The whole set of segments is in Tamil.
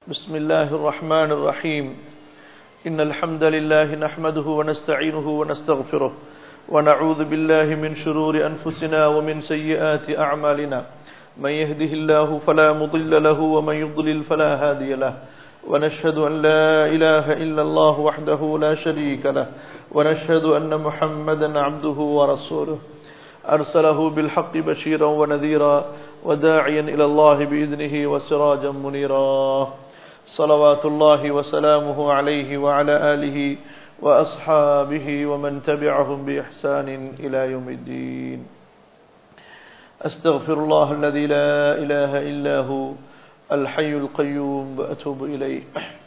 بسم الله الرحمن الرحيم إن الحمد لله نحمده ونستعينه ونستغفره ونعوذ بالله من شرور أنفسنا ومن سيئات أعمالنا من يهده الله فلا مضل له ومن يضلل فلا هادي له ونشهد أن لا إله إلا الله وحده لا شريك له ونشهد أن محمدا عبده ورسوله أرسله بالحق بشيرا ونذيرا وداعيا إلى الله بإذنه وسراجا منيرا صلوات الله وسلامه عليه وعلى آله وأصحابه ومن تبعهم بإحسان إلى يوم الدين أستغفر الله الذي لا إله إلا هو الحي القيوم وأتوب إليه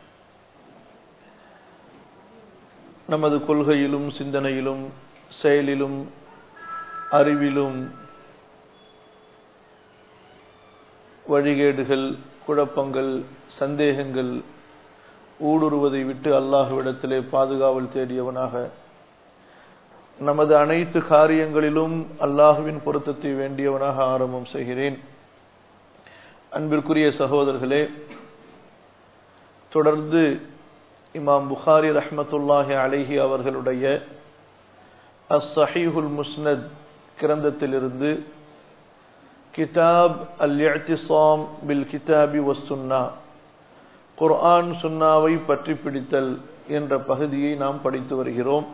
நமது கொள்கையிலும் சிந்தனையிலும் செயலிலும் அறிவிலும் வழிகேடுகள் குழப்பங்கள் சந்தேகங்கள் ஊடுருவதை விட்டு அல்லாஹுவிடத்திலே பாதுகாவல் தேடியவனாக நமது அனைத்து காரியங்களிலும் அல்லாஹுவின் பொருத்தத்தை வேண்டியவனாக ஆரம்பம் செய்கிறேன் அன்பிற்குரிய சகோதரர்களே தொடர்ந்து இமாம் புகாரி ரஹமத்துல்லாஹி அலைஹி அவர்களுடைய அஸ் சஹீஹுல் முஸ்னத் கிரந்தத்திலிருந்து கிதாப் அல் இஅ்திசாம் பில் கிதாபி வசுன்னா குர்ஆன் சுன்னாவை பற்றி பிடித்தல் என்ற பகுதியை நாம் படித்து வருகிறோம்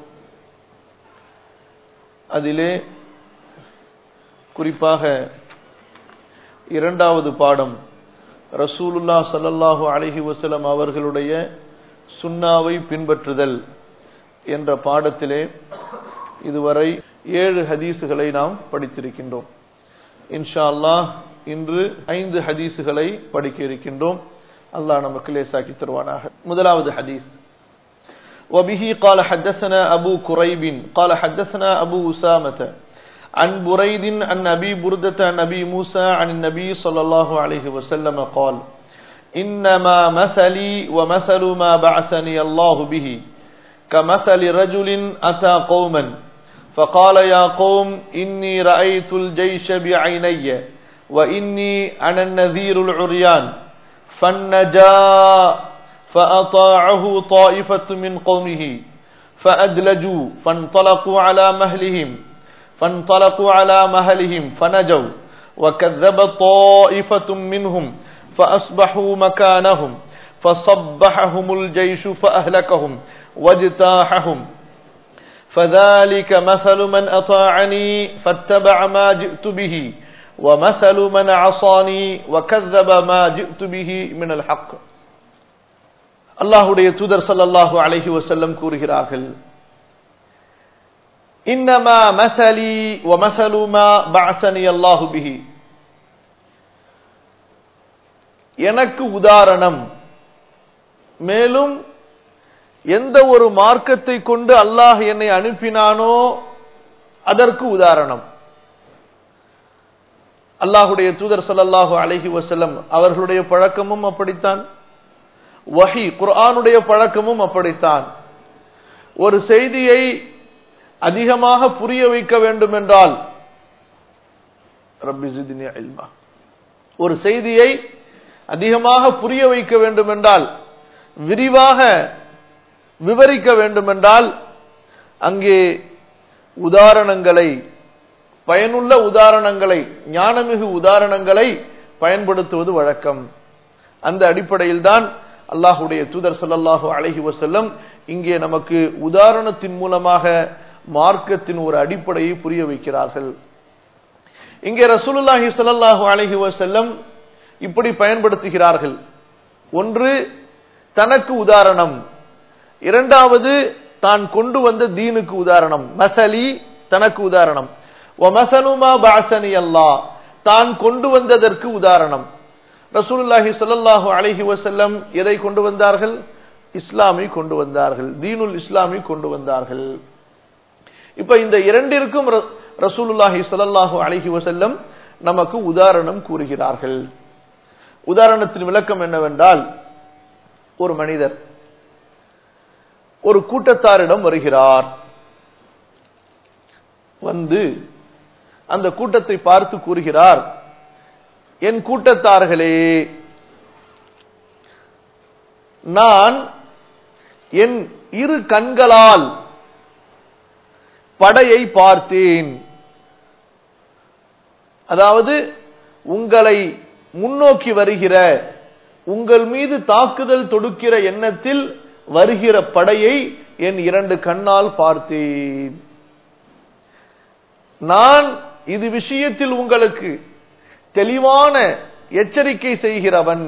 அதிலே குறிப்பாக இரண்டாவது பாடம் ரசூலுல்லா சல்லல்லாஹு அலஹி வசலம் அவர்களுடைய சுன்னாவை பின்பற்றுதல் என்ற பாடத்திலே இதுவரை ஏழு ஹதீசுகளை நாம் படித்திருக்கின்றோம் இன்ஷா அல்லாஹ் இன்று ஐந்து ஹதீசுகளை படிக்க இருக்கின்றோம் அல்லாஹ் நமக்கு லேசாக்கி தருவானாக முதலாவது ஹதீஸ் وبه قال حدثنا أبو كريب قال حدثنا أبو أسامة عن بريد عن أبي بردة عن أبي موسى عن النبي صلى الله عليه وسلم قال إنما مثلي ومثل ما بعثني الله به كمثل رجل أتى قوما فقال يا قوم إني رأيت الجيش بعيني وإني أنا النذير العريان فالنجا فأطاعه طائفة من قومه فأدلجوا فانطلقوا على مهلهم فانطلقوا على مهلهم فنجوا وكذب طائفة منهم فأصبحوا مكانهم فصبحهم الجيش فأهلكهم واجتاحهم فذلك مثل من أطاعني فاتبع ما جئت به ومثل من عصاني وكذب ما جئت به من الحق அல்லாஹுடைய தூதர் சல்லாஹு அலஹி வசல்லம் கூறுகிறார்கள் இன்னமா மசலி வ மசலுமா பஅசனி அல்லாஹு பிஹி எனக்கு உதாரணம் மேலும் எந்த ஒரு மார்க்கத்தை கொண்டு அல்லாஹ் என்னை அனுப்பினானோ அதற்கு உதாரணம் அல்லாஹுடைய தூதர் சல்லாஹு அலஹி வசல்லம் அவர்களுடைய பழக்கமும் அப்படித்தான் வஹி குர்ஆனுடைய பழக்கமும் அப்படித்தான் ஒரு செய்தியை அதிகமாக புரிய வைக்க வேண்டும் என்றால் ஒரு செய்தியை அதிகமாக புரிய வைக்க வேண்டும் என்றால் விரிவாக விவரிக்க வேண்டுமென்றால் அங்கே உதாரணங்களை பயனுள்ள உதாரணங்களை ஞானமிகு உதாரணங்களை பயன்படுத்துவது வழக்கம் அந்த அடிப்படையில் தான் அல்லாஹுடைய தூதர் சல்லாஹு அலஹி வசல்லம் இங்கே நமக்கு உதாரணத்தின் மூலமாக மார்க்கத்தின் ஒரு அடிப்படையை புரிய வைக்கிறார்கள் இங்கே ரசூலுல்லாஹி சல்லாஹூ அலஹி வசல்லம் இப்படி பயன்படுத்துகிறார்கள் ஒன்று தனக்கு உதாரணம் இரண்டாவது தான் கொண்டு வந்த தீனுக்கு உதாரணம் மசலி தனக்கு உதாரணம் மசலுமா பாசனி அல்லா தான் கொண்டு வந்ததற்கு உதாரணம் ரசூலுல்லாஹி சொல்லல்லாஹு அலஹி வசல்லம் எதை கொண்டு வந்தார்கள் இஸ்லாமை கொண்டு வந்தார்கள் தீனுல் இஸ்லாமை கொண்டு வந்தார்கள் இப்ப இந்த இரண்டிற்கும் ரசூலுல்லாஹி சொல்லல்லாஹு அலஹி வசல்லம் நமக்கு உதாரணம் கூறுகிறார்கள் உதாரணத்தின் விளக்கம் என்னவென்றால் ஒரு மனிதர் ஒரு கூட்டத்தாரிடம் வருகிறார் வந்து அந்த கூட்டத்தை பார்த்து கூறுகிறார் என் கூட்டத்தார்களே நான் என் இரு கண்களால் படையை பார்த்தேன் அதாவது உங்களை முன்னோக்கி வருகிற உங்கள் மீது தாக்குதல் தொடுக்கிற எண்ணத்தில் வருகிற படையை என் இரண்டு கண்ணால் பார்த்தேன் நான் இது விஷயத்தில் உங்களுக்கு தெளிவான எச்சரிக்கை செய்கிறவன்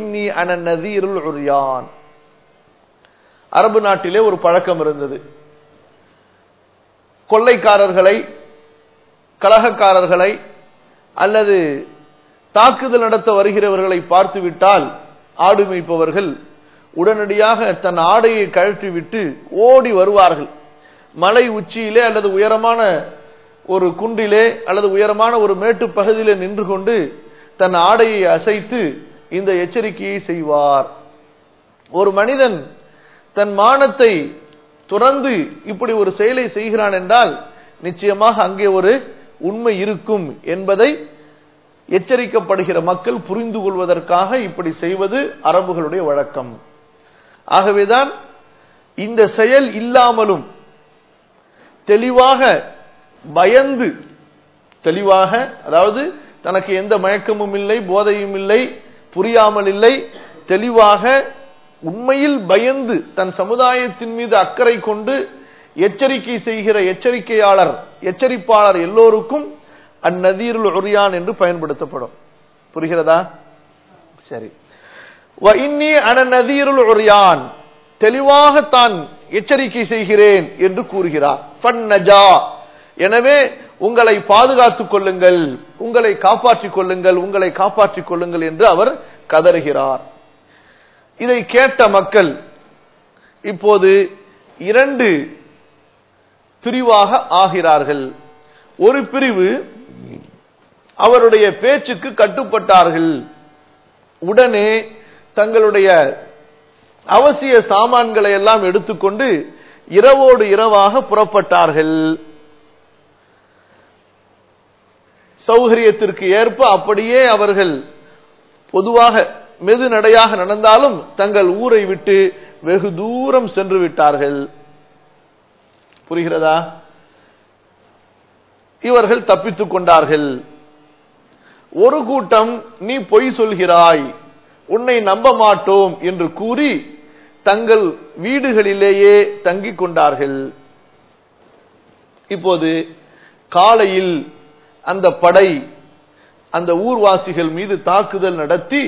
அரபு நாட்டிலே ஒரு பழக்கம் இருந்தது கொள்ளைக்காரர்களை கலகக்காரர்களை அல்லது தாக்குதல் நடத்த வருகிறவர்களை பார்த்துவிட்டால் ஆடு மேய்ப்பவர்கள் உடனடியாக தன் ஆடையை கழற்றிவிட்டு ஓடி வருவார்கள் மலை உச்சியிலே அல்லது உயரமான ஒரு குன்றிலே அல்லது உயரமான ஒரு மேட்டு பகுதியிலே நின்று கொண்டு தன் ஆடையை அசைத்து இந்த எச்சரிக்கையை செய்வார் ஒரு மனிதன் தன் மானத்தை துறந்து இப்படி ஒரு செயலை செய்கிறான் என்றால் நிச்சயமாக அங்கே ஒரு உண்மை இருக்கும் என்பதை எச்சரிக்கப்படுகிற மக்கள் புரிந்து கொள்வதற்காக இப்படி செய்வது அரபுகளுடைய வழக்கம் ஆகவேதான் இந்த செயல் இல்லாமலும் தெளிவாக பயந்து தெளிவாக அதாவது தனக்கு எந்த மயக்கமும் இல்லை போதையும் இல்லை புரியாமல் இல்லை தெளிவாக உண்மையில் பயந்து தன் சமுதாயத்தின் மீது அக்கறை கொண்டு எச்சரிக்கை செய்கிற எச்சரிக்கையாளர் எச்சரிப்பாளர் எல்லோருக்கும் அந்நதீருள் உரியான் என்று பயன்படுத்தப்படும் புரிகிறதா சரி இன்னி அனநதீருள் உரியான் தெளிவாக தான் எச்சரிக்கை செய்கிறேன் என்று கூறுகிறார் ஃபன்னஜா எனவே உங்களை பாதுகாத்துக் கொள்ளுங்கள் உங்களை காப்பாற்றிக் கொள்ளுங்கள் உங்களை காப்பாற்றிக் கொள்ளுங்கள் என்று அவர் கதறுகிறார் இதை கேட்ட மக்கள் இப்போது இரண்டு பிரிவாக ஆகிறார்கள் ஒரு பிரிவு அவருடைய பேச்சுக்கு கட்டுப்பட்டார்கள் உடனே தங்களுடைய அவசிய சாமான்களை எல்லாம் எடுத்துக்கொண்டு இரவோடு இரவாக புறப்பட்டார்கள் சௌகரியத்திற்கு ஏற்ப அப்படியே அவர்கள் பொதுவாக மெது நடையாக நடந்தாலும் தங்கள் ஊரை விட்டு வெகு தூரம் சென்று விட்டார்கள் புரிகிறதா இவர்கள் தப்பித்துக் கொண்டார்கள் ஒரு கூட்டம் நீ பொய் சொல்கிறாய் உன்னை நம்ப மாட்டோம் என்று கூறி தங்கள் வீடுகளிலேயே தங்கிக் கொண்டார்கள் இப்போது காலையில் அந்த படை அந்த ஊர்வாசிகள் மீது தாக்குதல் நடத்தி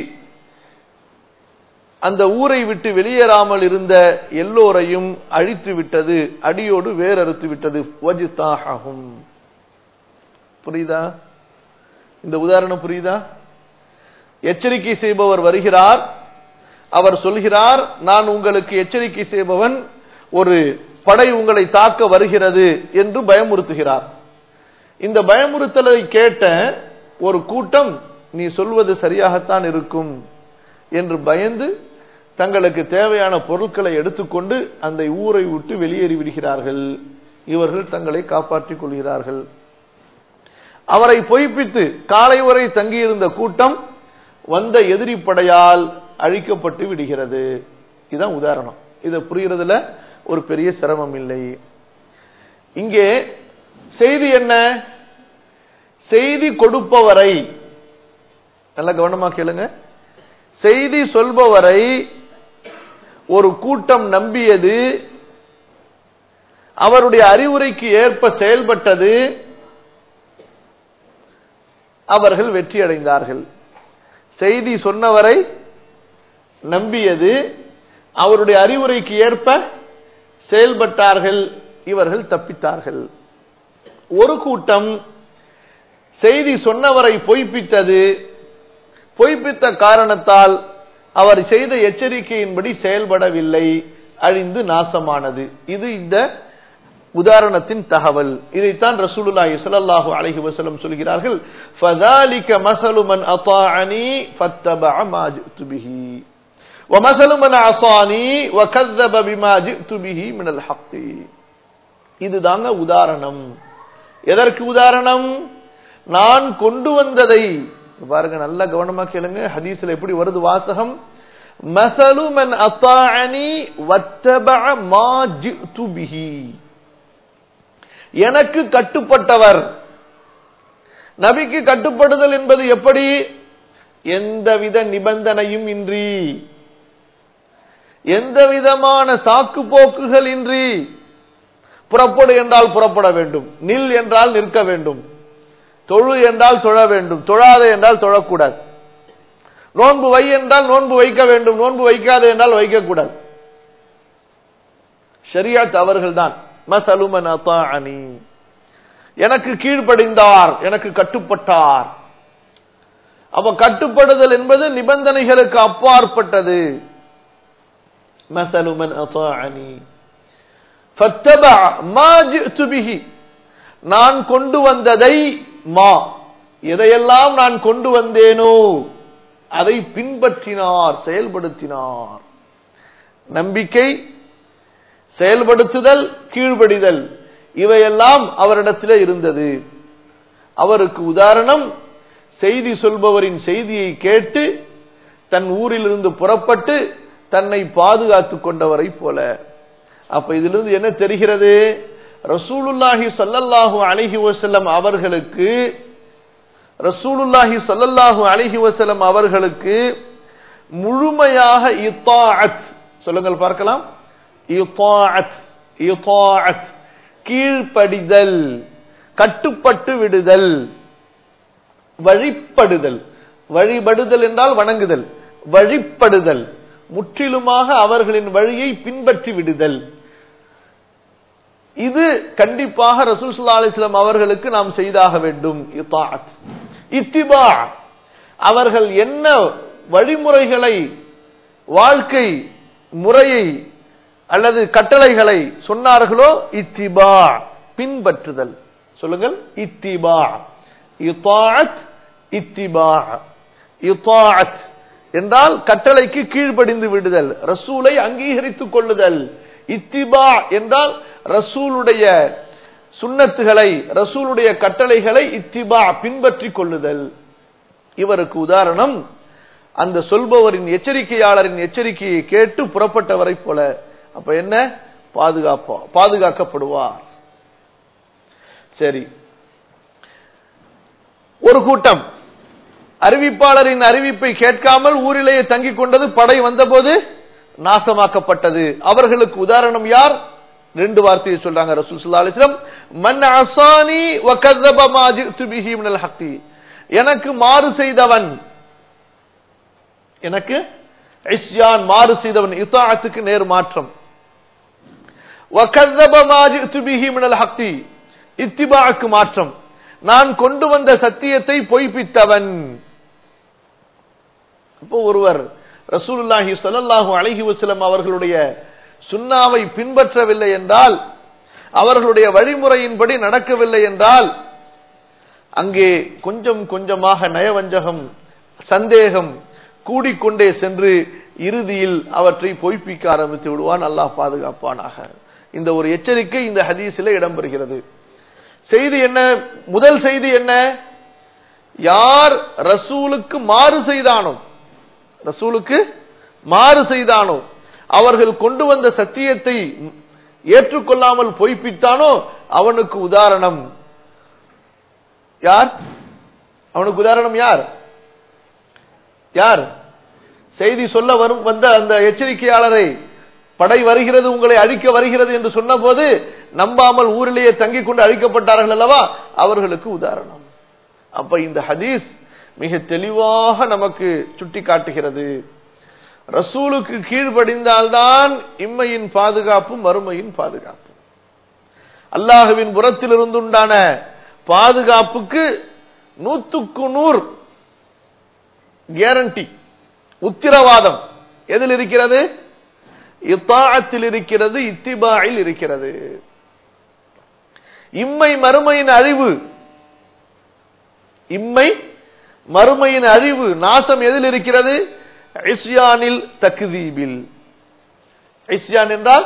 அந்த ஊரை விட்டு வெளியேறாமல் இருந்த எல்லோரையும் அழித்து விட்டது அடியோடு வேறறுத்து விட்டது வஜித்தாகும் புரியுதா இந்த உதாரணம் புரியுதா எச்சரிக்கை செய்பவர் வருகிறார் அவர் சொல்கிறார் நான் உங்களுக்கு எச்சரிக்கை செய்பவன் ஒரு படை உங்களை தாக்க வருகிறது என்று பயமுறுத்துகிறார் இந்த பயமுறுத்தலை கேட்ட ஒரு கூட்டம் நீ சொல்வது சரியாகத்தான் இருக்கும் என்று பயந்து தங்களுக்கு தேவையான பொருட்களை எடுத்துக்கொண்டு அந்த ஊரை விட்டு வெளியேறி விடுகிறார்கள் இவர்கள் தங்களை காப்பாற்றிக் கொள்கிறார்கள் அவரை பொய்ப்பித்து காலை வரை தங்கியிருந்த கூட்டம் வந்த எதிரி படையால் அழிக்கப்பட்டு விடுகிறது இதுதான் உதாரணம் இதை புரிகிறதுல ஒரு பெரிய சிரமம் இல்லை இங்கே செய்தி என்ன செய்தி கொடுப்பவரை நல்ல கவனமா கேளுங்க செய்தி சொல்பவரை ஒரு கூட்டம் நம்பியது அவருடைய அறிவுரைக்கு ஏற்ப செயல்பட்டது அவர்கள் வெற்றி அடைந்தார்கள் செய்தி சொன்னவரை நம்பியது அவருடைய அறிவுரைக்கு ஏற்ப செயல்பட்டார்கள் இவர்கள் தப்பித்தார்கள் ஒரு கூட்டம் செய்தி சொன்னவரை பொய்ப்பித்தது பொய்ப்பித்த காரணத்தால் அவர் செய்த எச்சரிக்கையின்படி செயல்படவில்லை அழிந்து நாசமானது இது இந்த உதாரணத்தின் தகவல் இதைத்தான் ரசூலுல்லாஹி ஸல்லல்லாஹு அலைஹி வஸல்லம் சொல்கிறார்கள் ஃபதாலிக மஸலு மன் அதாஅனி ஃபத்தபஅ மா ஜிது பிஹி ومثل من عصاني وكذب بما جئت به من الحق இதுதாங்க உதாரணம் எதற்கு உதாரணம் நான் கொண்டு வந்ததை பாருங்க நல்ல கவனமா கேளுங்க ஹதீஸ்ல எப்படி வருது வாசகம் மசலு மன் அத்தாஅனி வத்தபஅ மா ஜிஅது பிஹி எனக்கு கட்டுப்பட்டவர் நபிக்கு கட்டுப்படுதல் என்பது எப்படி எந்தவித நிபந்தனையும் இன்றி எந்த விதமான சாக்கு போக்குகள் இன்றி புறப்படு என்றால் புறப்பட வேண்டும் நில் என்றால் நிற்க வேண்டும் தொழு என்றால் தொழ வேண்டும் தொழாதே என்றால் தொழக்கூடாது நோன்பு வை என்றால் நோன்பு வைக்க வேண்டும் நோன்பு வைக்காதே என்றால் வைக்கக்கூடாது ஷரியாத் அவர்கள் தான் மசலுமன் அத்தாஅனி எனக்கு கீழ்ப்படிந்தார் எனக்கு கட்டுப்பட்டார் அப்ப கட்டுப்படுதல் என்பது நிபந்தனைகளுக்கு அப்பாற்பட்டது மசலுமன் அத்தாஅனி ஃபத்தபஅ மா ஜிஅது பிஹி நான் கொண்டு வந்ததை மா எதையெல்லாம் நான் கொண்டு வந்தேனோ அதை பின்பற்றினார் செயல்படுத்தினார் நம்பிக்கை செயல்படுத்துதல் கீழ்ப்படிதல் இவையெல்லாம் அவரிடத்தில் இருந்தது அவருக்கு உதாரணம் செய்தி சொல்பவரின் செய்தியை கேட்டு தன் ஊரிலிருந்து புறப்பட்டு தன்னை பாதுகாத்துக் கொண்டவரை போல அப்ப இதிலிருந்து என்ன தெரிகிறது ரசூலுல்லாஹி சல்லல்லாஹு அலைஹி வஸல்லம் அவர்களுக்கு ரசூலுல்லாஹி சல்லல்லாஹு அலைஹி வஸல்லம் அவர்களுக்கு முழுமையாக இத்தாஅத் சொல்லுங்கள் பார்க்கலாம் இத்தாஅத் இத்தாஅத் கீழ்ப்படிதல் கட்டுப்பட்டு விடுதல் வழிப்படுதல் வழிபடுதல் என்றால் வணங்குதல் வழிப்படுதல் முற்றிலுமாக அவர்களின் வழியை பின்பற்றி விடுதல் இது கண்டிப்பாக ரசூல் சுல்லா அலிஸ்லாம் அவர்களுக்கு நாம் செய்தாக வேண்டும் இத்தாத் இத்திபா அவர்கள் என்ன வழிமுறைகளை வாழ்க்கை முறையை அல்லது கட்டளைகளை சொன்னார்களோ இத்திபா பின்பற்றுதல் சொல்லுங்கள் இத்திபா இத்தாத் இத்திபா இத்தாத் என்றால் கட்டளைக்கு கீழ்ப்படிந்து விடுதல் ரசூலை அங்கீகரித்துக் கொள்ளுதல் இத்திபா என்றால் ரசூலுடைய சுண்ணத்துகளை ரசூலுடைய கட்டளைகளை இத்திபா பின்பற்றி கொள்ளுதல் இவருக்கு உதாரணம் அந்த சொல்பவரின் எச்சரிக்கையாளரின் எச்சரிக்கையை கேட்டு புறப்பட்டவரை போல அப்ப என்ன பாதுகாப்பா பாதுகாக்கப்படுவார் சரி ஒரு கூட்டம் அறிவிப்பாளரின் அறிவிப்பை கேட்காமல் ஊரிலேயே தங்கிக் கொண்டது படை வந்தபோது நாசமாக்கப்பட்டது அவர்களுக்கு உதாரணம் யார் ரெண்டு வார்த்தையை சொல்றாங்க ரசூல் ஸல்லல்லாஹு அலைஹி வஸல்லம் மன் அசானி வ கذب ما جئت به من الحق எனக்கு மாறு செய்தவன் எனக்கு இஸ்யான் மாறு செய்தவன் இத்தாஅத்துக்கு நேர் மாற்றம் வ கذب ما جئت به من الحق இத்திபாக்கு மாற்றம் நான் கொண்டு வந்த சத்தியத்தை பொய்ப்பித்தவன் இப்போ ஒருவர் ரசூலுல்லாஹி ஸல்லல்லாஹு அலைஹி வஸல்லம் அவர்களுடைய சுன்னாவை பின்பற்றவில்லை என்றால் அவர்களுடைய வழிமுறையின்படி நடக்கவில்லை என்றால் அங்கே கொஞ்சம் கொஞ்சமாக நயவஞ்சகம் சந்தேகம் கூடிக்கொண்டே சென்று இறுதியில் அவற்றை பொய்ப்பிக்க ஆரம்பித்து விடுவான் அல்லாஹ் பாதுகாப்பானாக இந்த ஒரு எச்சரிக்கை இந்த ஹதீஸில் இடம்பெறுகிறது செய்தி என்ன முதல் செய்தி என்ன யார் ரசூலுக்கு மாறு செய்தானோ ரசூலுக்கு மாறு செய்தானோ அவர்கள் கொண்டு வந்த சத்தியத்தை ஏற்றுக்கொள்ளாமல் பொய்ப்பித்தானோ அவனுக்கு உதாரணம் யார் அவனுக்கு உதாரணம் யார் யார் செய்தி சொல்ல வரும் வந்த அந்த எச்சரிக்கையாளரை படை வருகிறது உங்களை அழிக்க வருகிறது என்று சொன்னபோது நம்பாமல் ஊரிலேயே தங்கிக் கொண்டு அழிக்கப்பட்டார்கள் அல்லவா அவர்களுக்கு உதாரணம் அப்ப இந்த ஹதீஸ் மிக தெளிவாக நமக்கு சுட்டி காட்டுகிறது ரசூலுக்கு கீழ்ப்படிந்தால்தான் இம்மையின் பாதுகாப்பும் மறுமையின் பாதுகாப்பும் அல்லாஹுவின் புறத்திலிருந்துண்டான பாதுகாப்புக்கு நூத்துக்கு நூறு கேரண்டி உத்திரவாதம் எதில் இருக்கிறது இத்தாத்தில் இருக்கிறது இத்திபாயில் இருக்கிறது இம்மை மறுமையின் அழிவு இம்மை மறுமையின் அழிவு நாசம் எதில் இருக்கிறது இஸ்யானில் தக்தீபில் இஸ்யான் என்றால்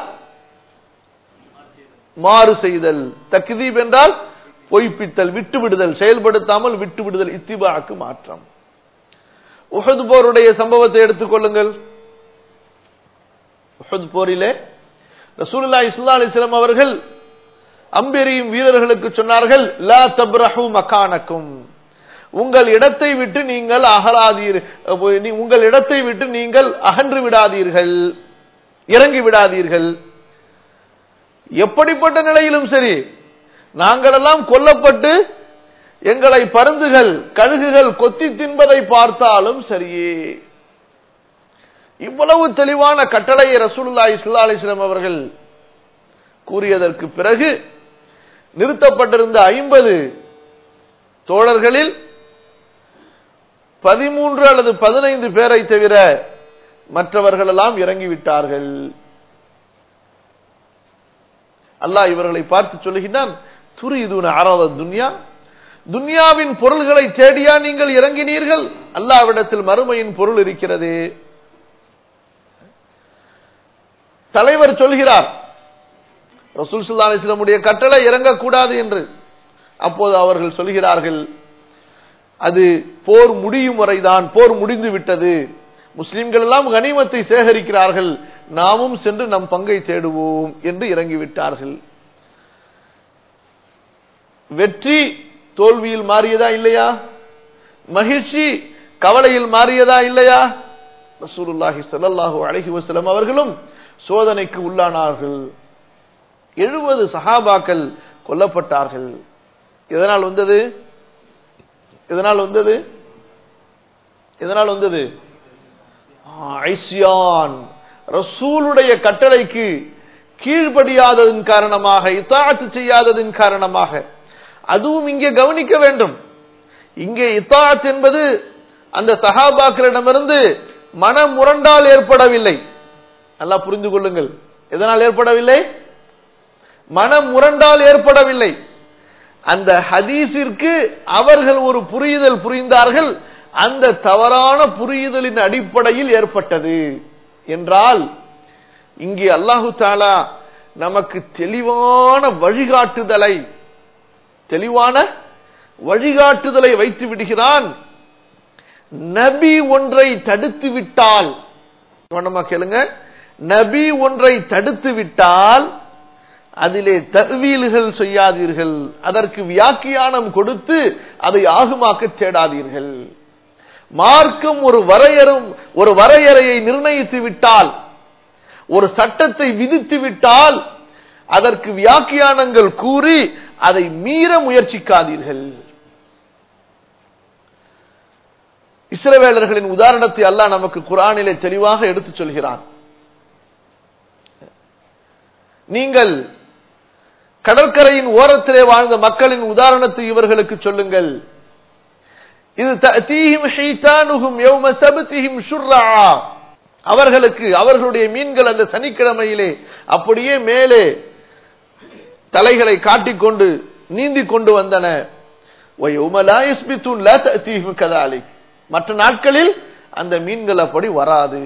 மாறு செய்தல் தக்தீப் என்றால் பொய்ப்பித்தல் விட்டுவிடுதல் செயல்படுத்தாமல் விட்டுவிடுதல் இத்திபாக்கு மாற்றம் உஹது போருடைய சம்பவத்தை எடுத்துக்கொள்ளுங்கள் உஹத் போரிலே ரசூலுல்லா இஸ்லா அலிஸ்லாம் அவர்கள் அம்பெரியும் வீரர்களுக்கு சொன்னார்கள் லா தப்ரஹு மக்கானக்கும் உங்கள் இடத்தை விட்டு நீங்கள் அகலாதீர் உங்கள் இடத்தை விட்டு நீங்கள் அகன்று விடாதீர்கள் இறங்கி விடாதீர்கள் எப்படிப்பட்ட நிலையிலும் சரி நாங்களெல்லாம் கொல்லப்பட்டு எங்களை பருந்துகள் கழுகுகள் கொத்தி தின்பதை பார்த்தாலும் சரியே இவ்வளவு தெளிவான கட்டளையை ரசூலுல்லா இஸ்லா அலிஸ்லாம் அவர்கள் கூறியதற்கு பிறகு நிறுத்தப்பட்டிருந்த ஐம்பது தோழர்களில் பதிமூன்று அல்லது பதினைந்து பேரை தவிர மற்றவர்கள் எல்லாம் இறங்கிவிட்டார்கள் அல்லாஹ் இவர்களை பார்த்து சொல்லுகின்றான் துரிதுன ஆராத துன்யா துன்யாவின் பொருள்களை தேடியா நீங்கள் இறங்கினீர்கள் அல்லாவிடத்தில் மறுமையின் பொருள் இருக்கிறது தலைவர் சொல்கிறார் ரசூல் சுல்லா அலிஸ்லமுடைய கட்டளை இறங்கக்கூடாது என்று அப்போது அவர்கள் சொல்கிறார்கள் அது போர் முடியும் வரைதான் போர் முடிந்து விட்டது முஸ்லிம்கள் எல்லாம் கனிமத்தை சேகரிக்கிறார்கள் நாமும் சென்று நம் பங்கை தேடுவோம் என்று இறங்கிவிட்டார்கள் வெற்றி தோல்வியில் மாறியதா இல்லையா மகிழ்ச்சி கவலையில் மாறியதா இல்லையா ரசூலுல்லாஹி ஸல்லல்லாஹு அலைஹி வஸல்லம் அவர்களும் சோதனைக்கு உள்ளானார்கள் எழுபது சஹாபாக்கள் கொல்லப்பட்டார்கள் எதனால் வந்தது எதனால் வந்தது எதனால் வந்தது ஐசியான் ரசூலுடைய கட்டளைக்கு கீழ்படியாததன் காரணமாக இத்தாத்து செய்யாததன் காரணமாக அதுவும் இங்கே கவனிக்க வேண்டும் இங்கே இத்தாத் என்பது அந்த சஹாபாக்களிடமிருந்து மன முரண்டால் ஏற்படவில்லை நல்லா புரிந்து கொள்ளுங்கள் எதனால் ஏற்படவில்லை மன முரண்டால் ஏற்படவில்லை அந்த ஹதீஸிற்கு அவர்கள் ஒரு புரியுதல் புரிந்தார்கள் அந்த தவறான புரியுதலின் அடிப்படையில் ஏற்பட்டது என்றால் இங்கே அல்லாஹு தாலா நமக்கு தெளிவான வழிகாட்டுதலை தெளிவான வழிகாட்டுதலை வைத்து விடுகிறான் நபி ஒன்றை தடுத்து விட்டால் கவனமா கேளுங்க நபி ஒன்றை தடுத்து விட்டால் அதிலே தகுவீல்கள் செய்யாதீர்கள் அதற்கு வியாக்கியானம் கொடுத்து அதை ஆகுமாக்க தேடாதீர்கள் மார்க்கம் ஒரு வரையறும் ஒரு வரையறையை நிர்ணயித்து விட்டால் ஒரு சட்டத்தை விதித்து விட்டால் அதற்கு வியாக்கியானங்கள் கூறி அதை மீற முயற்சிக்காதீர்கள் இஸ்ரவேலர்களின் உதாரணத்தை அல்லாஹ் நமக்கு குரானிலே தெளிவாக எடுத்துச் சொல்கிறான் நீங்கள் கடற்கரையின் ஓரத்திலே வாழ்ந்த மக்களின் உதாரணத்தை இவர்களுக்கு சொல்லுங்கள் இது தீஹிம் ஷைத்தானுகும் யௌம சபதிஹிம் ஷுர்ரா அவர்களுக்கு அவர்களுடைய மீன்கள் அந்த சனிக்கிழமையிலே அப்படியே மேலே தலைகளை காட்டிக்கொண்டு நீந்தி கொண்டு வந்தன மற்ற நாட்களில் அந்த மீன்கள் அப்படி வராது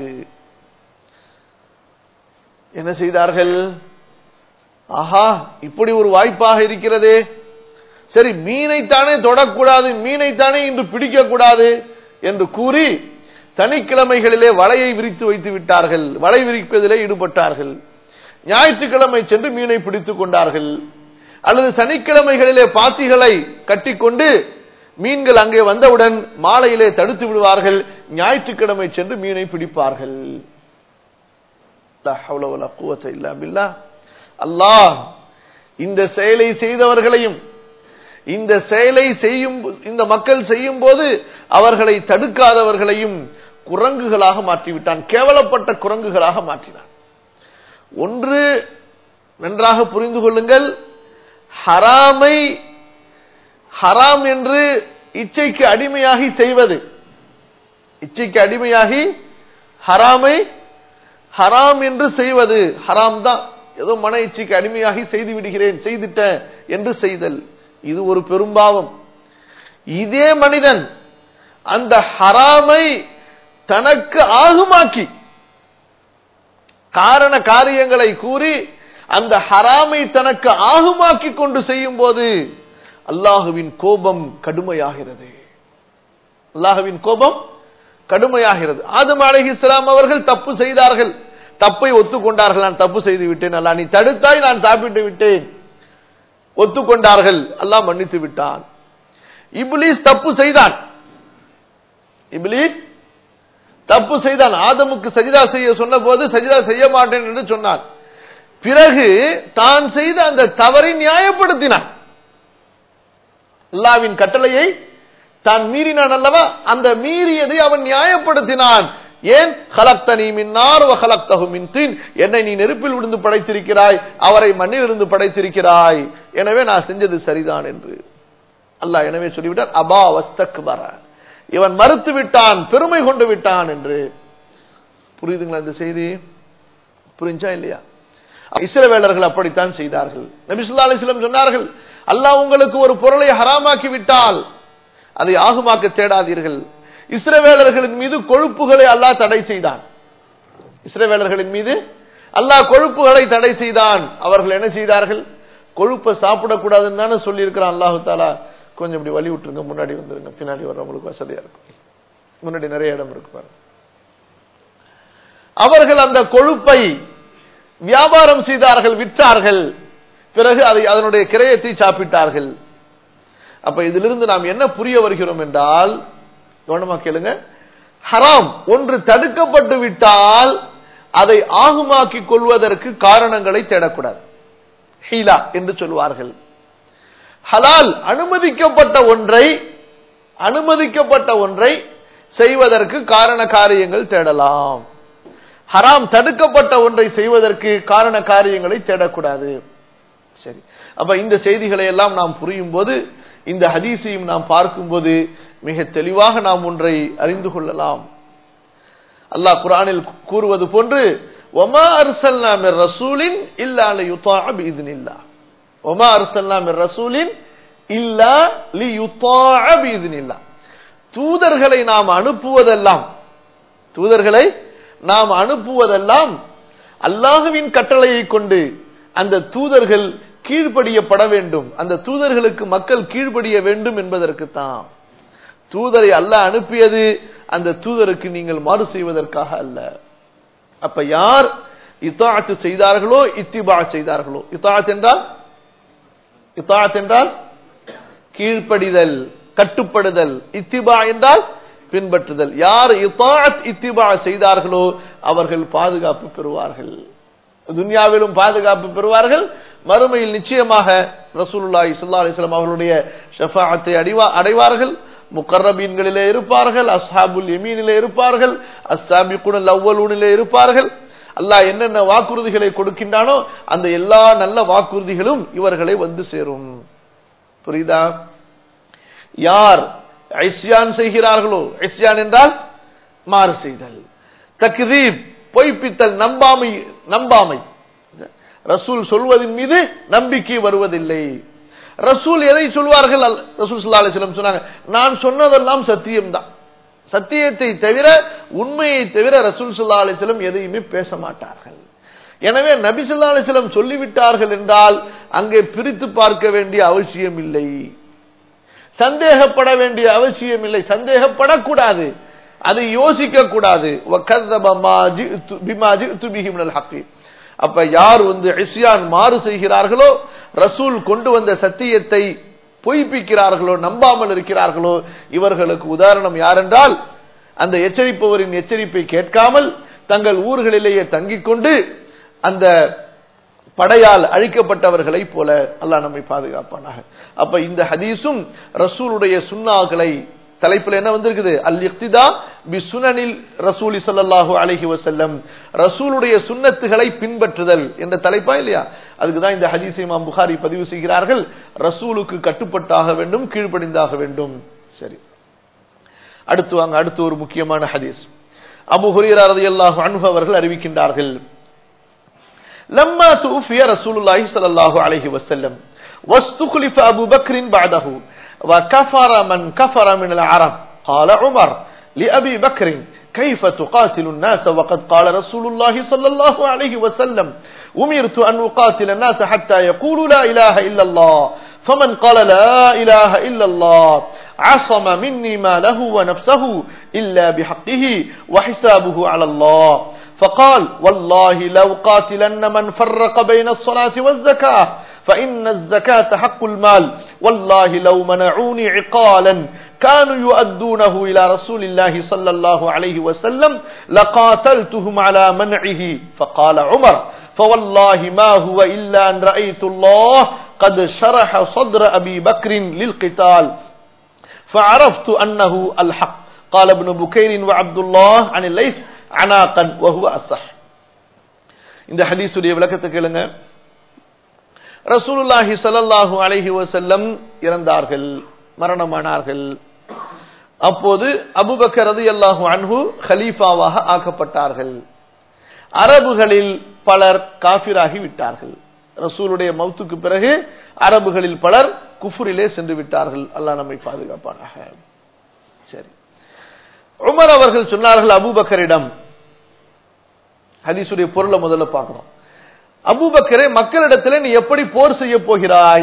என்ன செய்தார்கள் ஆஹா இப்படி ஒரு வாய்ப்பாக இருக்கிறதே சரி மீனைத்தானே தொடக்கூடாது மீனைத்தானே இன்று பிடிக்கக்கூடாது என்று கூறி சனிக்கிழமைகளிலே வலையை விரித்து வைத்து விட்டார்கள் வலை விரிப்பதிலே ஈடுபட்டார்கள் ஞாயிற்றுக்கிழமை சென்று மீனை பிடித்துக் கொண்டார்கள் அல்லது சனிக்கிழமைகளிலே பாத்திகளை கட்டிக்கொண்டு மீன்கள் அங்கே வந்தவுடன் மாலையிலே தடுத்து விடுவார்கள் ஞாயிற்றுக்கிழமை சென்று மீனை பிடிப்பார்கள் அல்லாஹ் இந்த செயலை செய்தவர்களையும் இந்த செயலை செய்யும் இந்த மக்கள் செய்யும் போது அவர்களை தடுக்காதவர்களையும் குரங்குகளாக மாற்றிவிட்டான் கேவலப்பட்ட குரங்குகளாக மாற்றினான் ஒன்று நன்றாக புரிந்து கொள்ளுங்கள் ஹராமை ஹராம் என்று இச்சைக்கு அடிமையாகி செய்வது இச்சைக்கு அடிமையாகி ஹராமை ஹராம் என்று செய்வது ஹராம் தான் ஏதோ மன இச்சைக்கு அடிமையாகி செய்து விடுகிறேன் செய்துட்டேன் என்று செய்தல் இது ஒரு பெரும்பாவம் இதே மனிதன் அந்த ஹராமை தனக்கு ஆகுமாக்கி காரண காரியங்களை கூறி அந்த ஹராமை தனக்கு ஆகுமாக்கி கொண்டு செய்யும் போது அல்லாஹுவின் கோபம் கடுமையாகிறது அல்லாஹுவின் கோபம் கடுமையாகிறது ஆதம் அலஹி இஸ்லாம் அவர்கள் தப்பு செய்தார்கள் தப்பை ஒத்துக்கொண்டார்கள் நான் தப்பு செய்து விட்டேன் அல்லா நீ தடுத்தாய் நான் சாப்பிட்டு விட்டேன் ஒத்துக்கொண்டார்கள் அல்லாஹ் மன்னித்து விட்டான் இப்லீஸ் தப்பு செய்தான் இப்லீஸ் தப்பு செய்தான் ஆதமுக்கு சஜிதா செய்ய சொன்ன போது சஜிதா செய்ய மாட்டேன் என்று சொன்னான் பிறகு தான் செய்த அந்த தவறை நியாயப்படுத்தினான் அல்லாவின் கட்டளையை தான் மீறினான் அல்லவா அந்த மீறியதை அவன் நியாயப்படுத்தினான் ஏன் ஹலக்தனி மின்னார் ஹலக்தகு மின் தீன் என்னை நீ நெருப்பில் விழுந்து படைத்திருக்கிறாய் அவரை மண்ணில் இருந்து படைத்திருக்கிறாய் எனவே நான் செஞ்சது சரிதான் என்று அல்லாஹ் எனவே சொல்லிவிட்டார் அபா வஸ்தக் வர இவன் மறுத்து விட்டான் பெருமை கொண்டு விட்டான் என்று புரியுதுங்களா இந்த செய்தி புரிஞ்சா இல்லையா இஸ்ரவேலர்கள் அப்படித்தான் செய்தார்கள் நபிசுல்லா அலிஸ்லம் சொன்னார்கள் அல்லாஹ் உங்களுக்கு ஒரு பொருளை ஹராமாக்கி விட்டால் அதை ஆகுமாக்க தேடாதீர்கள் இஸ்ரவேலர்களின் மீது கொழுப்புகளை அல்லாஹ் தடை செய்தான் இஸ்ரவேலர்களின் மீது அல்லாஹ் கொழுப்புகளை தடை செய்தான் அவர்கள் என்ன செய்தார்கள் கொழுப்பை சாப்பிடக்கூடாதுன்னு தானே சொல்லியிருக்கிறான் அல்லாஹு தாலா கொஞ்சம் இப்படி வழி விட்டுருங்க முன்னாடி வந்துருங்க பின்னாடி வர்றவங்களுக்கு வசதியா இருக்கும் முன்னாடி நிறைய இடம் இருக்கு பாருங்க அவர்கள் அந்த கொழுப்பை வியாபாரம் செய்தார்கள் விற்றார்கள் பிறகு அதை அதனுடைய கிரயத்தை சாப்பிட்டார்கள் அப்ப இதிலிருந்து நாம் என்ன புரிய வருகிறோம் என்றால் கவனமா கேளுங்க ஹராம் ஒன்று தடுக்கப்பட்டு விட்டால் அதை ஆகுமாக்கிக் கொள்வதற்கு காரணங்களை தேடக்கூடாது ஹீலா என்று சொல்வார்கள் ஹலால் அனுமதிக்கப்பட்ட ஒன்றை அனுமதிக்கப்பட்ட ஒன்றை செய்வதற்கு காரண காரியங்கள் தேடலாம் ஹராம் தடுக்கப்பட்ட ஒன்றை செய்வதற்கு காரண காரியங்களை தேடக்கூடாது சரி அப்ப இந்த செய்திகளை எல்லாம் நாம் புரியும் போது இந்த ஹதீஸையும் நாம் பார்க்கும்போது மிக தெளிவாக நாம் ஒன்றை அறிந்து கொள்ளலாம் அல்லாஹ் குரானில் கூறுவது போன்று ஒமா அர்சல்னா மிர் ரசூலின் இல்லா லியுத்தா பிஇذنில்லா ஒமா அர்சல்னா மிர் ரசூலின் இல்லா லியுத்தா பிஇذنில்லா தூதர்களை நாம் அனுப்புவதெல்லாம் தூதர்களை நாம் அனுப்புவதெல்லாம் அல்லாஹுவின் கட்டளையை கொண்டு அந்த தூதர்கள் கீழ்ப்படியப்பட வேண்டும் அந்த தூதர்களுக்கு மக்கள் கீழ்ப்படிய வேண்டும் என்பதற்கு தான் தூதரை அல்லாஹ் அனுப்பியது அந்த தூதருக்கு நீங்கள் மாறு செய்வதற்காக அல்ல அப்ப யார் இத்தாத்து செய்தார்களோ இத்திபா செய்தார்களோ இத்தாத் என்றால் இத்தாத் என்றால் கீழ்ப்படிதல் கட்டுப்படுதல் இத்திபா என்றால் பின்பற்றுதல் யார் இத்தாத் இத்திபா செய்தார்களோ அவர்கள் பாதுகாப்பு பெறுவார்கள் துன்யாவிலும் பாதுகாப்பு பெறுவார்கள் மறுமையில் நிச்சயமாக ரசூலுல்லாஹி ஸல்லல்லாஹு அலைஹி வஸல்லம் அவர்களுடைய ஷஃபாஅத்தை அடைவா அடைவார்கள் முக்கர்ரபீன்களிலே இருப்பார்கள் அஸ்ஹாபுல் யமீனிலே இருப்பார்கள் அஸ்ஸாபிகுன் அவ்வலூனிலே இருப்பார்கள் அல்லாஹ் என்னென்ன வாக்குறுதிகளை கொடுக்கின்றானோ அந்த எல்லா நல்ல வாக்குறுதிகளும் இவர்களை வந்து சேரும் புரியுதா யார் ஐஸ்யான் செய்கிறார்களோ ஐஸ்யான் என்றால் மாறு செய்தல் தக்தீப் பொய்ப்பித்தல் நம்பாமை நம்பாமை ரசூல் சொல்வதன் மீது நம்பிக்கை வருவதில்லை ரசூல் எதை சொல்வார்கள் ரசூல் சல்லா அலிஸ்லம் சொன்னாங்க நான் சொன்னதெல்லாம் சத்தியம்தான் சத்தியத்தை தவிர உண்மையை தவிர ரசூல் சல்லா அலிஸ்லம் எதையுமே பேச மாட்டார்கள் எனவே நபி சொல்லா அலிஸ்லம் சொல்லிவிட்டார்கள் என்றால் அங்கே பிரித்து பார்க்க வேண்டிய அவசியம் இல்லை சந்தேகப்பட வேண்டிய அவசியம் இல்லை சந்தேகப்படக்கூடாது அதை யோசிக்க கூடாது அப்ப யார் வந்து இஸ்யான் மாறு செய்கிறார்களோ ரசூல் கொண்டு வந்த சத்தியத்தை பொய்ப்பிக்கிறார்களோ நம்பாமல் இருக்கிறார்களோ இவர்களுக்கு உதாரணம் யாரென்றால் அந்த எச்சரிப்பவரின் எச்சரிப்பை கேட்காமல் தங்கள் ஊர்களிலேயே தங்கிக் கொண்டு அந்த படையால் அழிக்கப்பட்டவர்களை போல அல்லாஹ் நம்மை பாதுகாப்பானாக அப்ப இந்த ஹதீஸும் ரசூலுடைய சுண்ணாக்களை தலைப்பில் என்ன வந்திருக்குது அல் இக்திதா பி சுனனில் ரசூலி சல்லாஹூ அலஹி வசல்லம் ரசூலுடைய சுண்ணத்துகளை பின்பற்றுதல் என்ற தலைப்பா இல்லையா அதுக்கு தான் இந்த ஹதீஸை மாம் புகாரி பதிவு செய்கிறார்கள் ரசூலுக்கு கட்டுப்பட்டாக வேண்டும் கீழ்ப்படிந்தாக வேண்டும் சரி அடுத்து வாங்க அடுத்து ஒரு முக்கியமான ஹதீஸ் அபு ஹுரீரா ரலியல்லாஹு அன்ஹு அவர்கள் அறிவிக்கின்றார்கள் لما توفي رسول الله صلى الله عليه وسلم واستخلف أبو بكر بعده وكفر من كفر من العرب قال عمر لأبي بكر كيف تقاتل الناس وقد قال رسول الله صلى الله عليه وسلم أمرت أن أقاتل الناس حتى يقولوا لا إله إلا الله فمن قال لا إله إلا الله عصم مني ماله ونفسه إلا بحقه وحسابه على الله فقال والله لو قاتلن من فرق بين الصلاة والزكاة فإن الزكاة حق المال والله لو منعوني عقالا كانوا يؤدونه إلى رسول الله صلى الله عليه وسلم لقاتلتهم على منعه فقال عمر فوالله ما هو إلا أن رأيت الله قد شرح صدر أبي بكر للقتال فعرفت أنه الحق قال ابن بكير وعبد الله عن الليث عناقا وهو الصح இந்த ஹதீஸுடைய விளக்கத்தை கேளுங்க ரசூலுல்லாஹி ஸல்லல்லாஹு அலைஹி வஸல்லம் இறந்தார்கள் மரணமானார்கள் அப்போது அபூபக்கர் ரலியல்லாஹு அன்ஹு கலீஃபாவாக ஆக்கப்பட்டார்கள் அரபுகளில் பலர் காஃபிராகி விட்டார்கள் ரசூலுடைய மௌத்துக்கு பிறகு அரபுகளில் பலர் குஃபுரிலே சென்று விட்டார்கள் அல்லாஹ் நம்மை பாதுகாப்பானாக சரி உமர் அவர்கள் சொன்னார்கள் அபூபக்கரிடம் ஹதீசுடைய பொருளை முதல்ல பார்க்கணும் அபூபக்கரே மக்களிடத்தில் நீ எப்படி போர் செய்ய போகிறாய்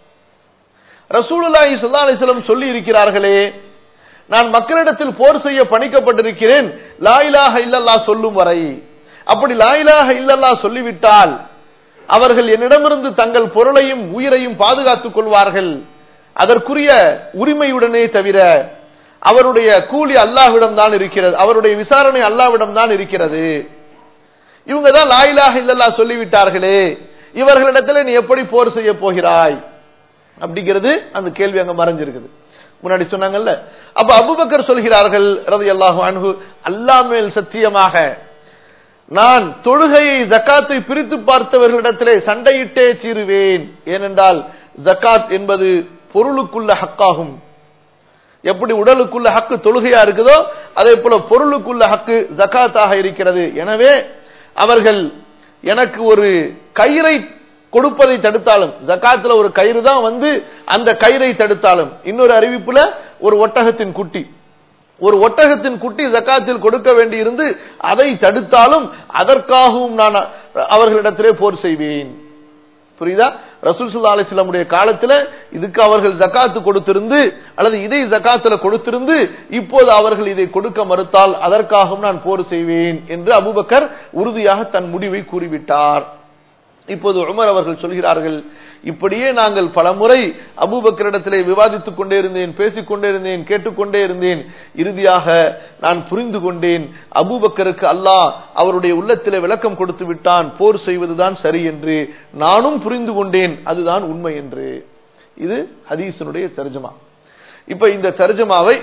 ரசூலுல்லாஹி ஸல்லல்லாஹு அலைஹி வஸல்லம் சொல்லி இருக்கிறார்களே நான் மக்களிடத்தில் போர் செய்ய பணிக்கப்பட்டிருக்கிறேன் லா இலாஹ இல்லல்லாஹ் சொல்லும் வரை அப்படி லா இலாஹ இல்லல்லாஹ் சொல்லிவிட்டால் அவர்கள் என்னிடமிருந்து தங்கள் பொருளையும் உயிரையும் பாதுகாத்துக் கொள்வார்கள் அதற்குரிய உரிமையுடனே தவிர அவருடைய கூலி அல்லாஹ்விடம் தான் இருக்கிறது அவருடைய விசாரணை அல்லாஹ்விடம் தான் இருக்கிறது இவங்க தான் லாயிலாக இல்லல்லா சொல்லிவிட்டார்களே இவர்களிடத்துல நீ எப்படி போர் செய்ய போகிறாய் அப்படிங்கிறது அந்த கேள்வி அங்க மறைஞ்சிருக்குது முன்னாடி சொன்னாங்கல்ல அப்ப அபுபக்கர் சொல்கிறார்கள் ரதி அல்லாஹு அன்ஹு அல்லா மேல் சத்தியமாக நான் தொழுகையை ஜக்காத்தை பிரித்து பார்த்தவர்களிடத்திலே சண்டையிட்டே தீருவேன் ஏனென்றால் ஜக்காத் என்பது பொருளுக்குள்ள ஹக்காகும் எப்படி உடலுக்குள்ள ஹக்கு தொழுகையா இருக்குதோ அதே போல பொருளுக்குள்ள ஹக்கு ஜக்காத்தாக இருக்கிறது எனவே அவர்கள் எனக்கு ஒரு கயிறை கொடுப்பதை தடுத்தாலும் ஜக்காத்துல ஒரு கயிறு தான் வந்து அந்த கயிறை தடுத்தாலும் இன்னொரு அறிவிப்புல ஒரு ஒட்டகத்தின் குட்டி ஒரு ஒட்டகத்தின் குட்டி ஜக்காத்தில் கொடுக்க வேண்டி இருந்து அதை தடுத்தாலும் அதற்காகவும் நான் அவர்களிடத்திலே போர் செய்வேன் புரியுதா ரசூல் சுல்லா அலிஸ்லாமுடைய காலத்துல இதுக்கு அவர்கள் ஜக்காத்து கொடுத்திருந்து அல்லது இதை ஜக்காத்துல கொடுத்திருந்து இப்போது அவர்கள் இதை கொடுக்க மறுத்தால் அதற்காகவும் நான் போர் செய்வேன் என்று அபுபக்கர் உறுதியாக தன் முடிவை கூறிவிட்டார் இப்போது உமர் அவர்கள் சொல்கிறார்கள் இப்படியே நாங்கள் பலமுறை அபூபக்கரிடத்திலே விவாதித்துக் கொண்டே இருந்தேன் பேசிக் கொண்டே இருந்தேன் கேட்டுக்கொண்டே இருந்தேன் இறுதியாக நான் புரிந்து கொண்டேன் அபூபக்கருக்கு அல்லாஹ் அவருடைய உள்ளத்திலே விளக்கம் கொடுத்து விட்டான் போர் செய்வதுதான் சரி என்று நானும் புரிந்து கொண்டேன் அதுதான் உண்மை என்று இது ஹதீசனுடைய தர்ஜமா இப்ப இந்த தர்ஜமாவை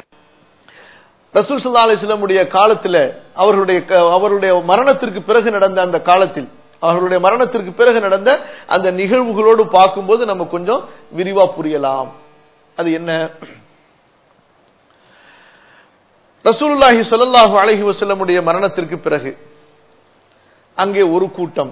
ரசூல் சல்லா அலிஸ்லமுடைய காலத்துல அவர்களுடைய அவருடைய மரணத்திற்கு பிறகு நடந்த அந்த காலத்தில் அவர்களுடைய மரணத்திற்கு பிறகு நடந்த அந்த நிகழ்வுகளோடு பார்க்கும்போது நம்ம கொஞ்சம் விரிவா புரியலாம் அது என்ன ரசூலுல்லாஹி சொல்லல்லாஹு அலஹி வசல்லமுடைய மரணத்திற்கு பிறகு அங்கே ஒரு கூட்டம்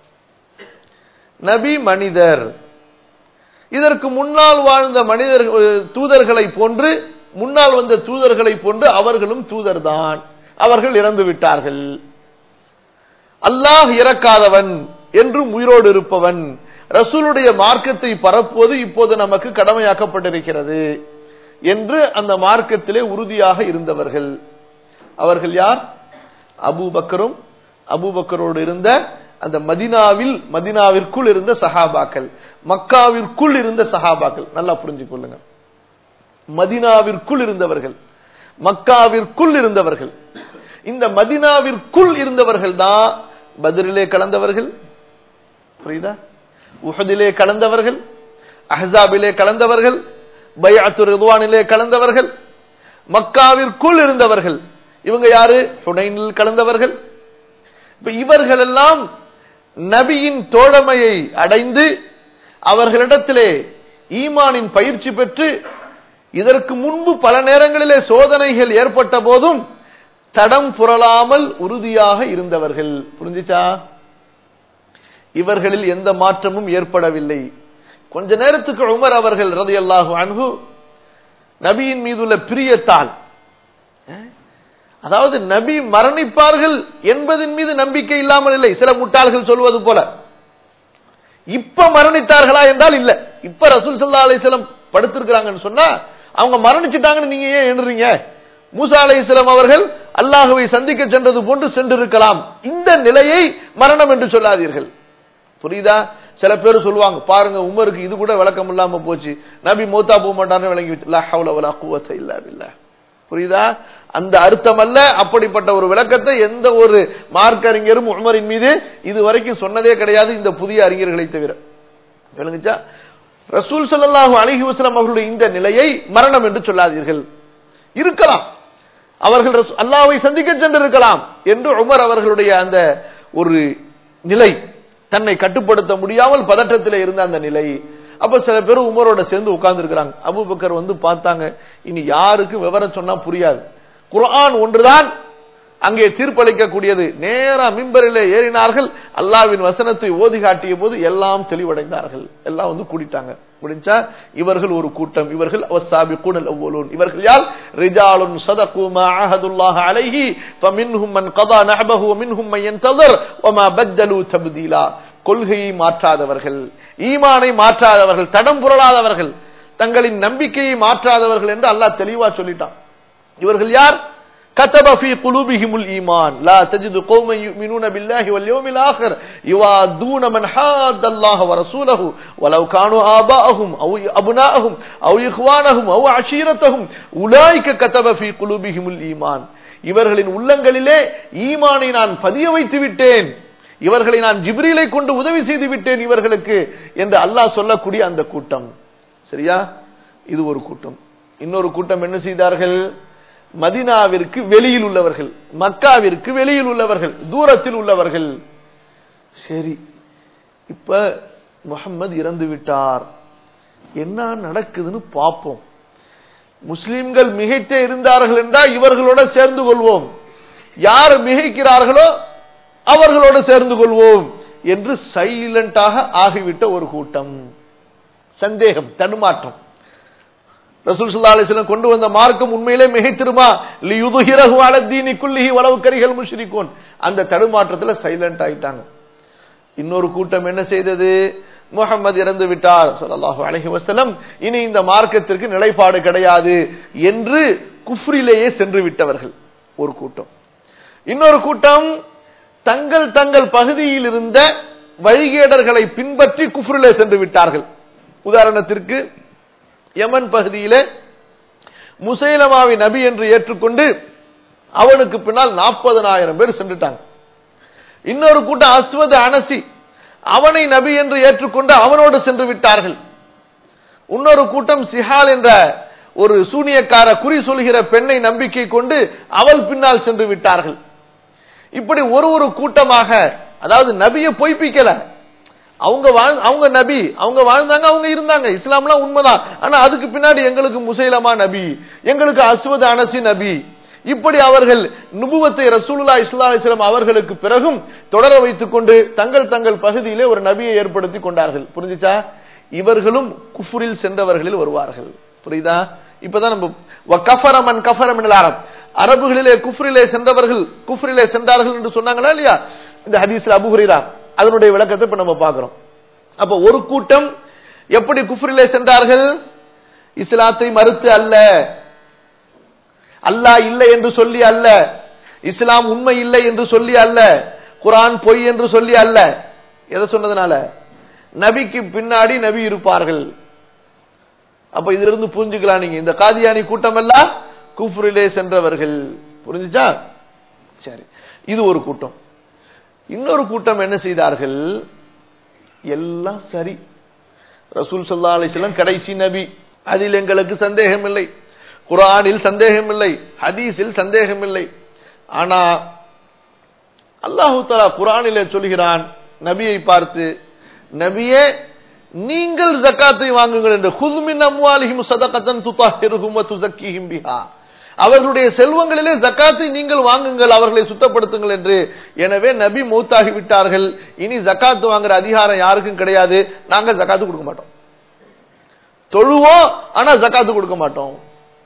நபி மனிதர் இதற்கு முன்னால் வாழ்ந்த மனிதர் தூதர்களை போன்று முன்னால் வந்த தூதர்களை போன்று அவர்களும் தூதர்தான் அவர்கள் இறந்து விட்டார்கள் அல்லாஹ் இறக்காதவன் என்றும் உயிரோடு இருப்பவன் ரசூலுடைய மார்க்கத்தை பரப்புவது இப்போது நமக்கு கடமையாக்கப்பட்டிருக்கிறது என்று அந்த மார்க்கத்திலே உறுதியாக இருந்தவர்கள் அவர்கள் யார் அபூபக்கரும் அபூபக்கரோடு இருந்த அந்த மதினாவில் மதினாவிற்குள் இருந்த சஹாபாக்கள் மக்காவிற்குள் இருந்த சஹாபாக்கள் நல்லா புரிஞ்சு கொள்ளுங்க மதினாவிற்குள் இருந்தவர்கள் மக்காவிற்குள் இருந்தவர்கள் இந்த மதினாவிற்குள் இருந்தவர்கள் தான் பதிரிலே கலந்தவர்கள் புரியுதா உஹதிலே கலந்தவர்கள் அஹாபிலே கலந்தவர்கள் பயாத்து ரிதுவானிலே கலந்தவர்கள் மக்காவிற்குள் இருந்தவர்கள் இவங்க யாரு ஹுனைனில் கலந்தவர்கள் இப்ப இவர்கள் எல்லாம் நபியின் தோழமையை அடைந்து அவர்களிடத்திலே ஈமானின் பயிற்சி பெற்று இதற்கு முன்பு பல நேரங்களிலே சோதனைகள் ஏற்பட்ட போதும் தடம் புரளாமல் உறுதியாக இருந்தவர்கள் புரிஞ்சுச்சா இவர்களில் எந்த மாற்றமும் ஏற்படவில்லை கொஞ்ச நேரத்துக்கு உமர் அவர்கள் ரதி அல்லாஹு அன்பு நபியின் மீதுள்ள பிரியத்தால் அதாவது நபி மரணிப்பார்கள் என்பதன் மீது நம்பிக்கை இல்லாமல் இல்லை சில முட்டாள்கள் சொல்வது போல இப்ப மரணித்தார்களா என்றால் இல்ல இப்ப ரசூல் சல்லா அலிஸ்லம் படுத்திருக்கிறாங்கன்னு சொன்னா அவங்க மரணிச்சுட்டாங்கன்னு நீங்க ஏன் எண்ணுறீங்க மூசா அலை இஸ்லாம் அவர்கள் அல்லாஹுவை சந்திக்க சென்றது போன்று சென்றிருக்கலாம் இந்த நிலையை மரணம் என்று சொல்லாதீர்கள் புரியுதா சில பேர் சொல்லுவாங்க பாருங்க உமருக்கு இது கூட விளக்கம் இல்லாம போச்சு நபி மூத்தா போக மாட்டார்னு விளங்கி வச்சு லா ஹவ்ல வலா குவத்த இல்லா பில்லா புரியுதா அந்த அர்த்தம் அல்ல அப்படிப்பட்ட ஒரு விளக்கத்தை எந்த ஒரு மார்க்க அறிஞரும் உமரின் மீது இது வரைக்கும் சொன்னதே கிடையாது இந்த புதிய அறிஞர்களை தவிர விளங்குச்சா ரசூல் ஸல்லல்லாஹு அலைஹி வஸல்லம் அவர்களுடைய இந்த நிலையை மரணம் என்று சொல்லாதீர்கள் இருக்கலாம் அவர்கள் ரசூ- அல்லாஹ்வை சந்திக்க சென்றிருக்கலாம் என்று உமர் அவர்களுடைய அந்த ஒரு நிலை தன்னை கட்டுப்படுத்த முடியாமல் பதற்றத்தில் இருந்த அந்த நிலை அப்ப சில பேர் உமரோட சேர்ந்து உட்கார்ந்து இருக்கிறாங்க அபூபக்கர் வந்து பார்த்தாங்க இனி யாருக்கு விவரம் சொன்னா புரியாது குர்ஆன் ஒன்றுதான் அங்கே தீர்ப்பளிக்கக்கூடியது நேரா மிம்பரிலே ஏறினார்கள் அல்லாவின் வசனத்தை ஓதி காட்டிய போது எல்லாம் தெளிவடைந்தார்கள் எல்லாம் வந்து கூடிட்டாங்க முடிஞ்சா இவர்கள் ஒரு கூட்டம் இவர்கள் அவசாபிqூன் அவ்வளூன் இவர்கள் யார் ரிஜாலுன் சதகு மா அஹதுல்லாஹ் அலைஹி ஃபமின்ஹும் மன் கதா நஹபஹு வமின்ஹும் மன் யன்தظر வமா பத்தலு தப்தீலா கொள்கையை மாற்றாதவர்கள் ஈமானை மாற்றாதவர்கள் தடம் புரளாதவர்கள் தங்களின் நம்பிக்கையை மாற்றாதவர்கள் என்று அல்லாஹ் தெளிவா சொல்லிட்டான் இவர்கள் யார் كتب في قلوبهم الإيمان لا تجد قوما يؤمنون بالله واليوم الآخر يوادون من حاد الله ورسوله ولو كانوا آباءهم أو أبناءهم أو إخوانهم أو عشيرتهم أولئك كتب في قلوبهم الإيمان இவர்களின் உள்ளங்களிலே ஈமானை நான் பதிய வைத்து விட்டேன் இவர்களை நான் ஜிப்ரீலை கொண்டு உதவி செய்து விட்டேன் இவர்களுக்கு என்று அல்லாஹ் சொல்லக்கூடிய அந்த கூட்டம் சரியா இது ஒரு கூட்டம் இன்னொரு கூட்டம் என்ன செய்தார்கள் மதினாவிற்கு வெளியில் உள்ளவர்கள் மக்காவிற்கு வெளியில் உள்ளவர்கள் தூரத்தில் உள்ளவர்கள் சரி இப்ப முகம்மது இறந்து விட்டார் என்ன நடக்குதுன்னு பார்ப்போம் முஸ்லிம்கள் மிகைத்தே இருந்தார்கள் என்றால் இவர்களோட சேர்ந்து கொள்வோம் யார் மிகைக்கிறார்களோ அவர்களோடு சேர்ந்து கொள்வோம் என்று சைலண்டாக ஆகிவிட்ட ஒரு கூட்டம் சந்தேகம் தடுமாற்றம் ரசூல் ஸல்லல்லாஹு அலைஹி வஸல்லம் கொண்டு வந்த மார்க்கம் உண்மையிலே மிகைத்திருமா லியுதுஹிரஹு அல தீனி குல்லிஹி வலவ் கரிஹல் முஷ்ரிகூன் அந்த தடுமாற்றத்துல சைலண்ட் ஆயிட்டாங்க இன்னொரு கூட்டம் என்ன செய்தது முகமது இறந்து விட்டார் ஸல்லல்லாஹு அலைஹி வஸல்லம் இனி இந்த மார்க்கத்திற்கு நிலைப்பாடு கிடையாது என்று குஃப்ரிலேயே சென்று விட்டவர்கள் ஒரு கூட்டம் இன்னொரு கூட்டம் தங்கள் தங்கள் பகுதியில் இருந்த வழிகேடர்களை பின்பற்றி குஃப்ரிலே சென்று விட்டார்கள் உதாரணத்திற்கு யமன் பகுதியிலே முசைலமாவி நபி என்று ஏற்றுக்கொண்டு அவனுக்கு பின்னால் நாற்பதனாயிரம் பேர் சென்றுட்டாங்க இன்னொரு கூட்டம் அஸ்வத் அனசி அவனை நபி என்று ஏற்றுக்கொண்டு அவனோடு சென்று விட்டார்கள் இன்னொரு கூட்டம் சிஹால் என்ற ஒரு சூனியக்கார குறி சொல்கிற பெண்ணை நம்பிக்கை கொண்டு அவள் பின்னால் சென்று விட்டார்கள் இப்படி ஒரு ஒரு கூட்டமாக அதாவது நபியை பொய்ப்பிக்கல அவங்க வாழ் அவங்க நபி அவங்க வாழ்ந்தாங்க அவங்க இருந்தாங்க இஸ்லாம்லாம் உண்மைதான் ஆனா அதுக்கு பின்னாடி எங்களுக்கு முசைலமா நபி எங்களுக்கு அஸ்வத் அனசி நபி இப்படி அவர்கள் நுபுவத்தை ரசூலுல்லா இஸ்லா இஸ்லாம் அவர்களுக்கு பிறகும் தொடர வைத்துக் கொண்டு தங்கள் தங்கள் பகுதியிலே ஒரு நபியை ஏற்படுத்தி கொண்டார்கள் புரிஞ்சுச்சா இவர்களும் குஃபுரில் சென்றவர்களில் வருவார்கள் புரியுதா இப்பதான் நம்ம வ கஃபர மன் கஃபர மினல் அரப் அரபுகளிலே குஃப்ரிலே சென்றவர்கள் குஃப்ரிலே சென்றார்கள் என்று சொன்னாங்களா இல்லையா இந்த ஹதீஸ்ல அபு ஹுரைரா அதனுடைய விளக்கத்தை இப்ப நம்ம பார்க்கிறோம் அப்ப ஒரு கூட்டம் எப்படி குஃப்ரிலே சென்றார்கள் இஸ்லாத்தை மறுத்து அல்ல அல்லாஹ் இல்லை என்று சொல்லி அல்ல இஸ்லாம் உண்மை இல்லை என்று சொல்லி அல்ல குரான் பொய் என்று சொல்லி அல்ல எதை சொன்னதுனால நபிக்கு பின்னாடி நபி இருப்பார்கள் அப்ப இதுல இருந்து புரிஞ்சுக்கலாம் நீங்க இந்த காதியானி கூட்டம் எல்லாம் குஃப்ரிலே சென்றவர்கள் புரிஞ்சுச்சா சரி இது ஒரு கூட்டம் இன்னொரு கூட்டம் என்ன செய்தார்கள் எல்லாம் சரி ரசூல் சல்லா அலிஸ்லாம் கடைசி நபி அதில் எங்களுக்கு சந்தேகம் இல்லை குரானில் சந்தேகம் இல்லை ஹதீஸில் சந்தேகம் இல்லை ஆனா அல்லாஹு தலா குரானிலே சொல்கிறான் நபியை பார்த்து நபியே நீங்கள் ஜக்காத்தை வாங்குங்கள் என்று குதுமின் அம்வாலிஹிம் சதகத்தன் துத்தாஹிருஹும் துசக்கிஹிம் பிஹா அவர்களுடைய செல்வங்களிலே ஜக்காத்தை நீங்கள் வாங்குங்கள் அவர்களை சுத்தப்படுத்துங்கள் என்று எனவே நபி மூத்தாகி விட்டார்கள் இனி ஜக்காத்து வாங்குற அதிகாரம் யாருக்கும் கிடையாது நாங்க ஜக்காத்து கொடுக்க மாட்டோம் தொழுவோம் ஆனா ஜக்காத்து கொடுக்க மாட்டோம்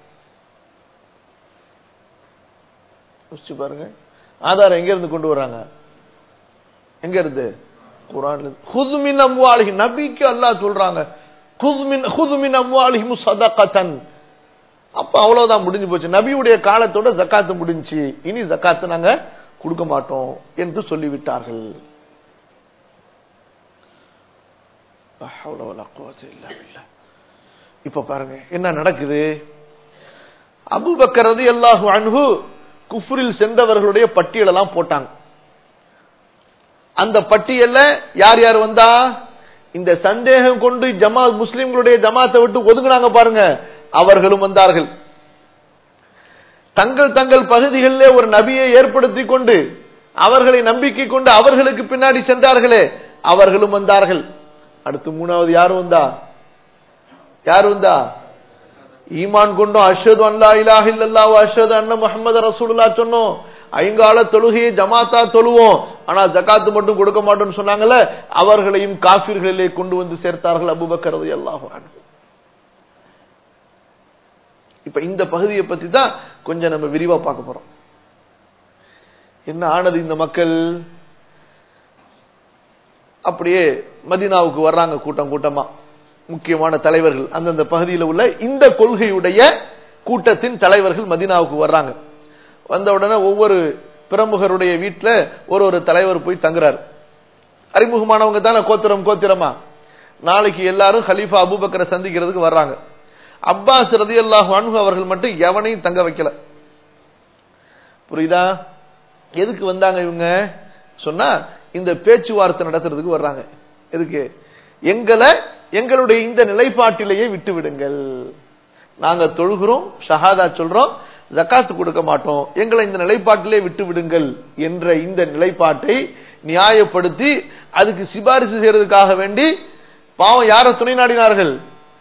யோசிச்சு பாருங்க ஆதாரம் எங்க இருந்து கொண்டு வர்றாங்க எங்க இருந்து குரான்ல ஹுதுமின் அம்வாலிஹி நபிக்கு அல்லாஹ் சொல்றாங்க குதுமின் ஹுதுமின் அம்வாலிஹிம் சதகத்தன் அப்ப அவ்வளவுதான் முடிஞ்சு போச்சு நபியுடைய காலத்தோட ஜக்காத்து முடிஞ்சு இனி ஜக்காத்து நாங்க கொடுக்க மாட்டோம் என்று சொல்லிவிட்டார்கள் இப்ப பாருங்க என்ன நடக்குது அபுபக்கரது அல்லாஹு அன்ஹு குஃப்ரில் சென்றவர்களுடைய பட்டியலெல்லாம் போட்டாங்க அந்த பட்டியல்ல யார் யார் வந்தா இந்த சந்தேகம் கொண்டு ஜமாத் முஸ்லிம்களுடைய ஜமாத்தை விட்டு ஒதுங்கினாங்க பாருங்க அவர்களும் வந்தார்கள் தங்கள் தங்கள் பகுதிகளிலே ஒரு நபியை ஏற்படுத்தி கொண்டு அவர்களை நம்பிக்கை கொண்டு அவர்களுக்கு பின்னாடி சென்றார்களே அவர்களும் வந்தார்கள் அடுத்து மூணாவது யார் வந்தா யார் வந்தா ஈமான் கொண்டோம் அஷது அல்லா இலாஹ இல்லல்லா அஷது அண்ண முகமது ரசூலுல்லா சொன்னோம் ஐங்கால தொழுகையை ஜமாத்தா தொழுவோம் ஆனா ஜக்காத்து மட்டும் கொடுக்க மாட்டோம்னு சொன்னாங்கல்ல அவர்களையும் காபிர்களிலே கொண்டு வந்து சேர்த்தார்கள் அபுபக்கரது அல்லாஹ் இப்ப இந்த பகுதியை பத்தி தான் கொஞ்சம் நம்ம விரிவா பார்க்க போறோம் என்ன ஆனது இந்த மக்கள் அப்படியே மதினாவுக்கு வர்றாங்க கூட்டம் கூட்டமா முக்கியமான தலைவர்கள் அந்தந்த பகுதியில் உள்ள இந்த கொள்கையுடைய கூட்டத்தின் தலைவர்கள் மதினாவுக்கு வர்றாங்க வந்த உடனே ஒவ்வொரு பிரமுகருடைய வீட்டில் ஒரு ஒரு தலைவர் போய் தங்குறாரு அறிமுகமானவங்க தானே கோத்திரம் கோத்திரமா நாளைக்கு எல்லாரும் ஹலீஃபா அபுபக்கரை சந்திக்கிறதுக்கு வர்றாங்க அப்பாஸ் ரதி அல்லாஹு அன்ஹு அவர்கள் மட்டும் எவனையும் தங்க வைக்கல புரியுதா எதுக்கு வந்தாங்க இவங்க சொன்னா இந்த பேச்சுவார்த்தை நடத்துறதுக்கு வர்றாங்க எதுக்கு எங்களை எங்களுடைய இந்த நிலைப்பாட்டிலேயே விட்டு விடுங்கள் நாங்க தொழுகிறோம் ஷஹாதா சொல்றோம் ஜக்காத்து கொடுக்க மாட்டோம் எங்களை இந்த நிலைப்பாட்டிலே விட்டு விடுங்கள் என்ற இந்த நிலைப்பாட்டை நியாயப்படுத்தி அதுக்கு சிபாரிசு செய்யறதுக்காக வேண்டி பாவம் யார துணை நாடினார்கள்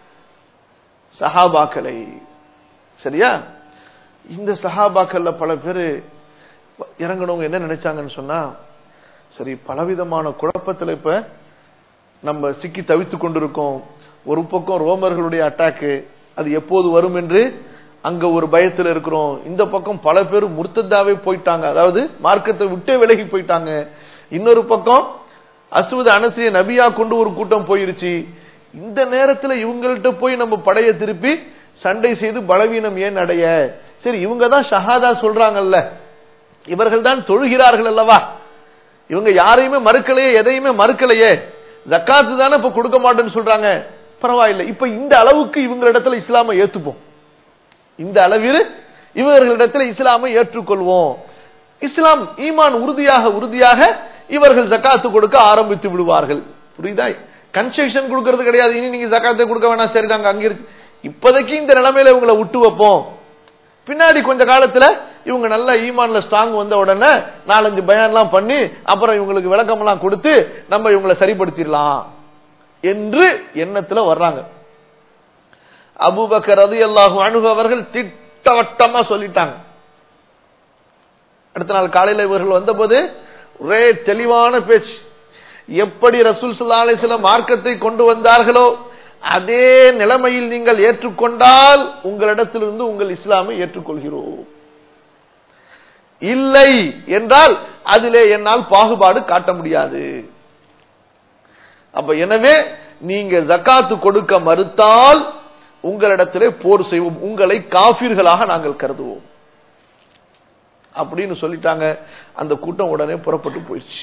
சஹாபாக்களை சரியா இந்த சஹாபாக்கள்ல பல பேர் இறங்கணவங்க என்ன நினைச்சாங்கன்னு சொன்னா சரி பலவிதமான குழப்பத்தில் இப்ப நம்ம சிக்கி தவித்துக் கொண்டிருக்கோம் ஒரு பக்கம் ரோமர்களுடைய அட்டாக்கு அது எப்போது வரும் என்று அங்க ஒரு பயத்தில் இருக்கிறோம் இந்த பக்கம் பல பேர் முர்த்ததாவே போயிட்டாங்க அதாவது மார்க்கத்தை விட்டே விலகி போயிட்டாங்க இன்னொரு பக்கம் அசுவது அனசிய நபியா கொண்டு ஒரு கூட்டம் போயிருச்சு இந்த நேரத்துல இவங்கள்ட்ட போய் நம்ம படைய திருப்பி சண்டை செய்து பலவீனம் ஏன் அடைய சரி இவங்க தான் ஷஹாதா சொல்றாங்கல்ல இவர்கள் தான் தொழுகிறார்கள் அல்லவா இவங்க யாரையுமே மறுக்கலையே எதையுமே மறுக்கலையே ஜக்காத்து தானே இப்ப கொடுக்க மாட்டேன்னு சொல்றாங்க பரவாயில்லை இப்ப இந்த அளவுக்கு இவங்களிடத்துல இஸ்லாமை ஏத்துப்போம் இந்த அளவில் இவர்களிடத்துல இஸ்லாமை ஏற்றுக்கொள்வோம் இஸ்லாம் ஈமான் உறுதியாக உறுதியாக இவர்கள் ஜக்காத்து கொடுக்க ஆரம்பித்து விடுவார்கள் புரியுதா கன்செஷன் கொடுக்கறது கிடையாது இனி நீங்க ஜக்காத்தை கொடுக்க வேணாம் சரி நாங்க அங்கிருந்து இப்போதைக்கு இந்த நிலைமையில இவங்களை விட்டு வைப்போம் பின்னாடி கொஞ்ச காலத்துல இவங்க நல்ல ஈமான்ல ஸ்ட்ராங் வந்த உடனே நாலஞ்சு பயான்லாம் பண்ணி அப்புறம் இவங்களுக்கு விளக்கம் எல்லாம் கொடுத்து நம்ம இவங்களை சரிப்படுத்திடலாம் என்று எண்ணத்துல வர்றாங்க அபுபக்கர் ரதி அல்லாஹு அணுகு அவர்கள் திட்டவட்டமா சொல்லிட்டாங்க அடுத்த நாள் காலையில இவர்கள் வந்தபோது ஒரே தெளிவான பேச்சு எப்படி ரசூல் சல்லா அலிஸ்லாம் மார்க்கத்தை கொண்டு வந்தார்களோ அதே நிலைமையில் நீங்கள் ஏற்றுக்கொண்டால் உங்களிடத்திலிருந்து உங்கள் இஸ்லாமை ஏற்றுக்கொள்கிறோம் இல்லை என்றால் அதிலே என்னால் பாகுபாடு காட்ட முடியாது அப்ப எனவே நீங்க ஜக்காத்து கொடுக்க மறுத்தால் உங்களிடத்திலே போர் செய்வோம் உங்களை காபிர்களாக நாங்கள் கருதுவோம் அப்படின்னு சொல்லிட்டாங்க அந்த கூட்டம் உடனே புறப்பட்டு போயிடுச்சு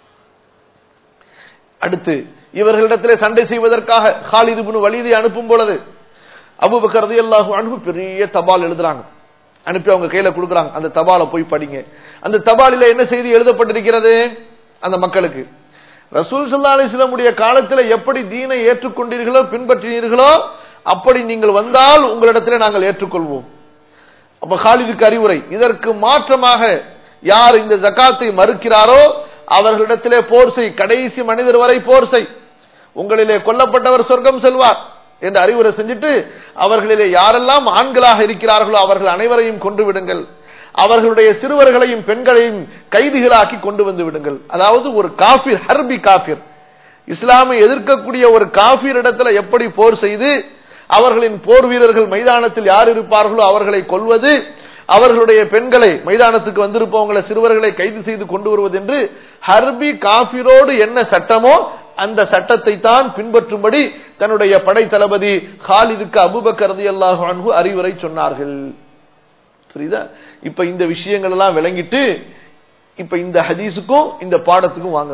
அடுத்து இவர்களிடத்திலே சண்டை செய்வதற்காக ஹாலிது புனு வலிதை அனுப்பும் பொழுது அபுபக்கரது எல்லாகும் அனுப்பு பெரிய தபால் எழுதுறாங்க அனுப்பி அவங்க கையில கொடுக்குறாங்க அந்த தபாலை போய் படிங்க அந்த தபாலில என்ன செய்தி எழுதப்பட்டிருக்கிறது அந்த மக்களுக்கு ரசூல் சல்லா அலிஸ்லமுடைய காலத்தில் எப்படி தீனை ஏற்றுக்கொண்டீர்களோ பின்பற்றினீர்களோ அப்படி நீங்கள் வந்தால் உங்களிடத்தில் நாங்கள் ஏற்றுக்கொள்வோம் அப்ப ஹாலிதுக்கு அறிவுரை இதற்கு மாற்றமாக யார் இந்த ஜக்காத்தை மறுக்கிறாரோ அவர்களிடத்திலே போர் செய் கடைசி மனிதர் வரை போர் செய் உங்களிலே கொல்லப்பட்டவர் சொர்க்கம் செல்வார் என்று அறிவுரை செஞ்சுட்டு அவர்களிலே யாரெல்லாம் ஆண்களாக இருக்கிறார்களோ அவர்கள் அனைவரையும் கொண்டு விடுங்கள் அவர்களுடைய சிறுவர்களையும் பெண்களையும் கைதிகளாக்கி கொண்டு வந்து விடுங்கள் அதாவது ஒரு காபிர் ஹர்பி காபிர் இஸ்லாமை எதிர்க்கக்கூடிய ஒரு காபிர் இடத்துல எப்படி போர் செய்து அவர்களின் போர் வீரர்கள் மைதானத்தில் யார் இருப்பார்களோ அவர்களை கொல்வது அவர்களுடைய பெண்களை மைதானத்துக்கு வந்திருப்பவங்களை சிறுவர்களை கைது செய்து கொண்டு வருவது என்று ஹர்பி காபிரோடு என்ன சட்டமோ அந்த சட்டத்தை தான் பின்பற்றும்படி தன்னுடைய படை தளபதி ஹாலிதுக்கு அபுபக்கர் ரலியல்லாஹு அன்ஹு அறிவுரை சொன்னார்கள் புரியுதா இப்ப இந்த விஷயங்கள் எல்லாம் விளங்கிட்டு இப்ப இந்த ஹதீஸுக்கும் இந்த பாடத்துக்கும் வாங்க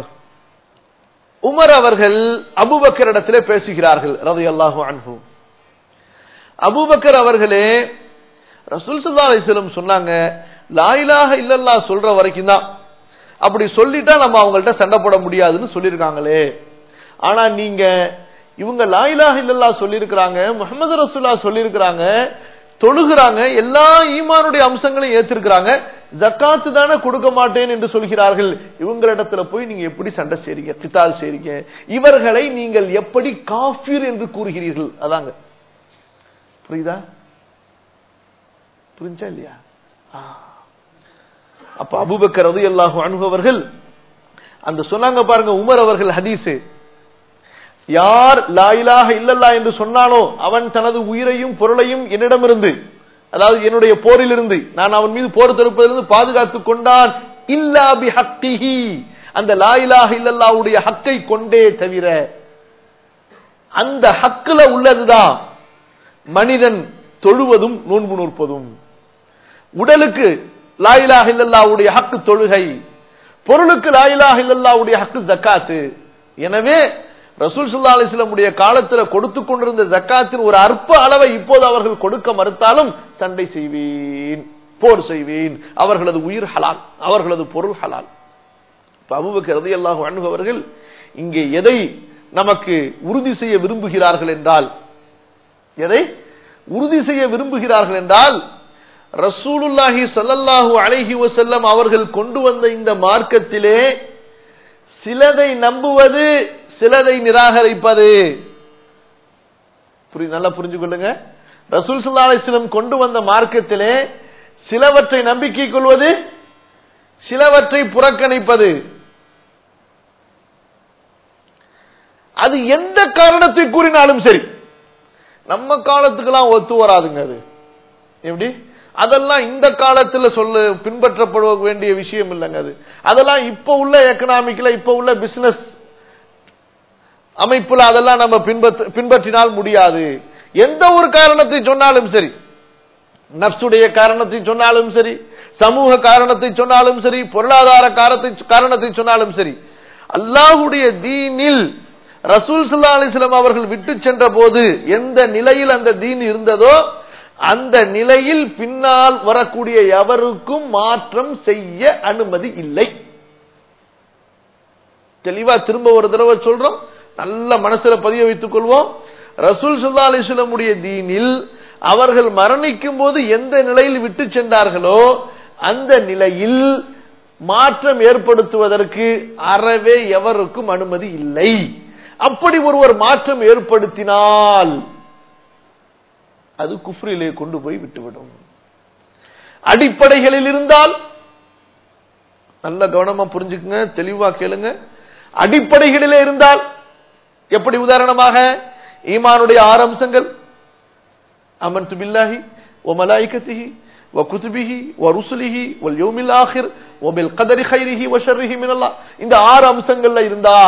உமர் அவர்கள் அபுபக்கர் இடத்திலே பேசுகிறார்கள் ரலியல்லாஹு அன்ஹு அபூபக்கர் அவர்களே ரசூல் சல்லா அலிஸ்லம் சொன்னாங்க லாயிலாக இல்லல்லா சொல்ற வரைக்கும் தான் அப்படி சொல்லிட்டா நம்ம அவங்கள்ட்ட சண்டை போட முடியாதுன்னு சொல்லியிருக்காங்களே ஆனா நீங்க இவங்க லாயிலாக இல்லல்லா சொல்லியிருக்கிறாங்க முகமது ரசூல்லா சொல்லியிருக்கிறாங்க தொழுகிறாங்க எல்லா ஈமானுடைய அம்சங்களையும் ஏத்திருக்கிறாங்க ஜக்காத்து தானே கொடுக்க மாட்டேன் என்று சொல்கிறார்கள் இவங்களிடத்துல போய் நீங்க எப்படி சண்டை செய்றீங்க கித்தால் செய்றீங்க இவர்களை நீங்கள் எப்படி காஃபிர் என்று கூறுகிறீர்கள் அதாங்க புரியுதா புரிஞ்சா இல்லையா ஆ. அப்ப அபூபக்கர் ரதி அல்லாஹு அனுபவர்கள் அந்த சொன்னாங்க பாருங்க உமர் அவர்கள் ஹதீஸ் யார் லாயிலாக இல்லல்லா என்று சொன்னானோ அவன் தனது உயிரையும் பொருளையும் என்னிடமிருந்து அதாவது என்னுடைய போரிலிருந்து நான் அவன் மீது போர் தொடுப்பதிலிருந்து பாதுகாத்துக் கொண்டான் இல்லா பி ஹக்கிஹி அந்த லாயிலாக இல்லல்லாவுடைய ஹக்கை கொண்டே தவிர அந்த ஹக்குல உள்ளதுதான் மனிதன் தொழுவதும் நோன்பு நூற்பதும் உடலுக்கு லாயிலாக இல்லல்லாவுடைய ஹக்கு தொழுகை பொருளுக்கு லாயிலாக இல்லல்லாவுடைய ஹக்கு ஜக்காத்து எனவே ரசூல் சுல்லா அலிஸ்லமுடைய காலத்துல கொடுத்து கொண்டிருந்த ஜக்காத்தின் ஒரு அற்ப அளவை இப்போது அவர்கள் கொடுக்க மறுத்தாலும் சண்டை செய்வேன் போர் செய்வேன் அவர்களது உயிர் ஹலால் அவர்களது பொருள் ஹலால் இப்ப அபூபக்கர் ரலியல்லாஹு அன்ஹு அவர்கள் இங்கே எதை நமக்கு உறுதி செய்ய விரும்புகிறார்கள் என்றால் எதை உறுதி செய்ய விரும்புகிறார்கள் என்றால் ரசூலுல்லாஹி ஸல்லல்லாஹு அலைஹி வஸல்லம் அவர்கள் கொண்டு வந்த இந்த மார்க்கத்திலே சிலதை நம்புவது சிலதை நிராகரிப்பது புரி நல்லா புரிஞ்சு கொள்ளுங்க ரசூல் ஸல்லல்லாஹு அலைஹி வஸல்லம் கொண்டு வந்த மார்க்கத்திலே சிலவற்றை நம்பிக்கை கொள்வது சிலவற்றை புறக்கணிப்பது அது எந்த காரணத்தை கூறினாலும் சரி நம்ம காலத்துக்கெல்லாம் ஒத்து வராதுங்க அது எப்படி அதெல்லாம் இந்த காலத்துல சொல்ல பின்பற்றப்பட வேண்டிய விஷயம் இல்லைங்க அது அதெல்லாம் இப்ப உள்ள எக்கனாமிக்ல இப்ப உள்ள பிசினஸ் அமைப்புல அதெல்லாம் நம்ம பின்பற்ற பின்பற்றினால் முடியாது எந்த ஒரு காரணத்தை சொன்னாலும் சரி நப்சுடைய காரணத்தை சொன்னாலும் சரி சமூக காரணத்தை சொன்னாலும் சரி பொருளாதார காரணத்தை காரணத்தை சொன்னாலும் சரி அல்லாஹுடைய தீனில் ரசூல் சல்லா அலிஸ்லாம் அவர்கள் விட்டு சென்ற போது எந்த நிலையில் அந்த தீன் இருந்ததோ அந்த நிலையில் பின்னால் வரக்கூடிய எவருக்கும் மாற்றம் செய்ய அனுமதி இல்லை தெளிவா திரும்ப ஒரு தடவை சொல்றோம் நல்ல மனசுல பதிய வைத்துக் கொள்வோம் ரசூல் சுல்லா அலிஸ்லமுடைய தீனில் அவர்கள் மரணிக்கும் போது எந்த நிலையில் விட்டு சென்றார்களோ அந்த நிலையில் மாற்றம் ஏற்படுத்துவதற்கு அறவே எவருக்கும் அனுமதி இல்லை அப்படி ஒருவர் மாற்றம் ஏற்படுத்தினால் அது குஃப்ரிலே கொண்டு போய் விட்டுவிடும் அடிப்படைகளில் இருந்தால் நல்ல கவனமா புரிஞ்சுக்குங்க தெளிவா கேளுங்க அடிப்படைகளிலே இருந்தால் எப்படி உதாரணமாக ஈமானுடைய ஆறு அம்சங்கள் அமன்து பில்லாஹி وملائكته وكتبه ورسله واليوم الاخر وبالقدر خيره وشره من الله இந்த ஆறு அம்சங்கள்ல இருந்தா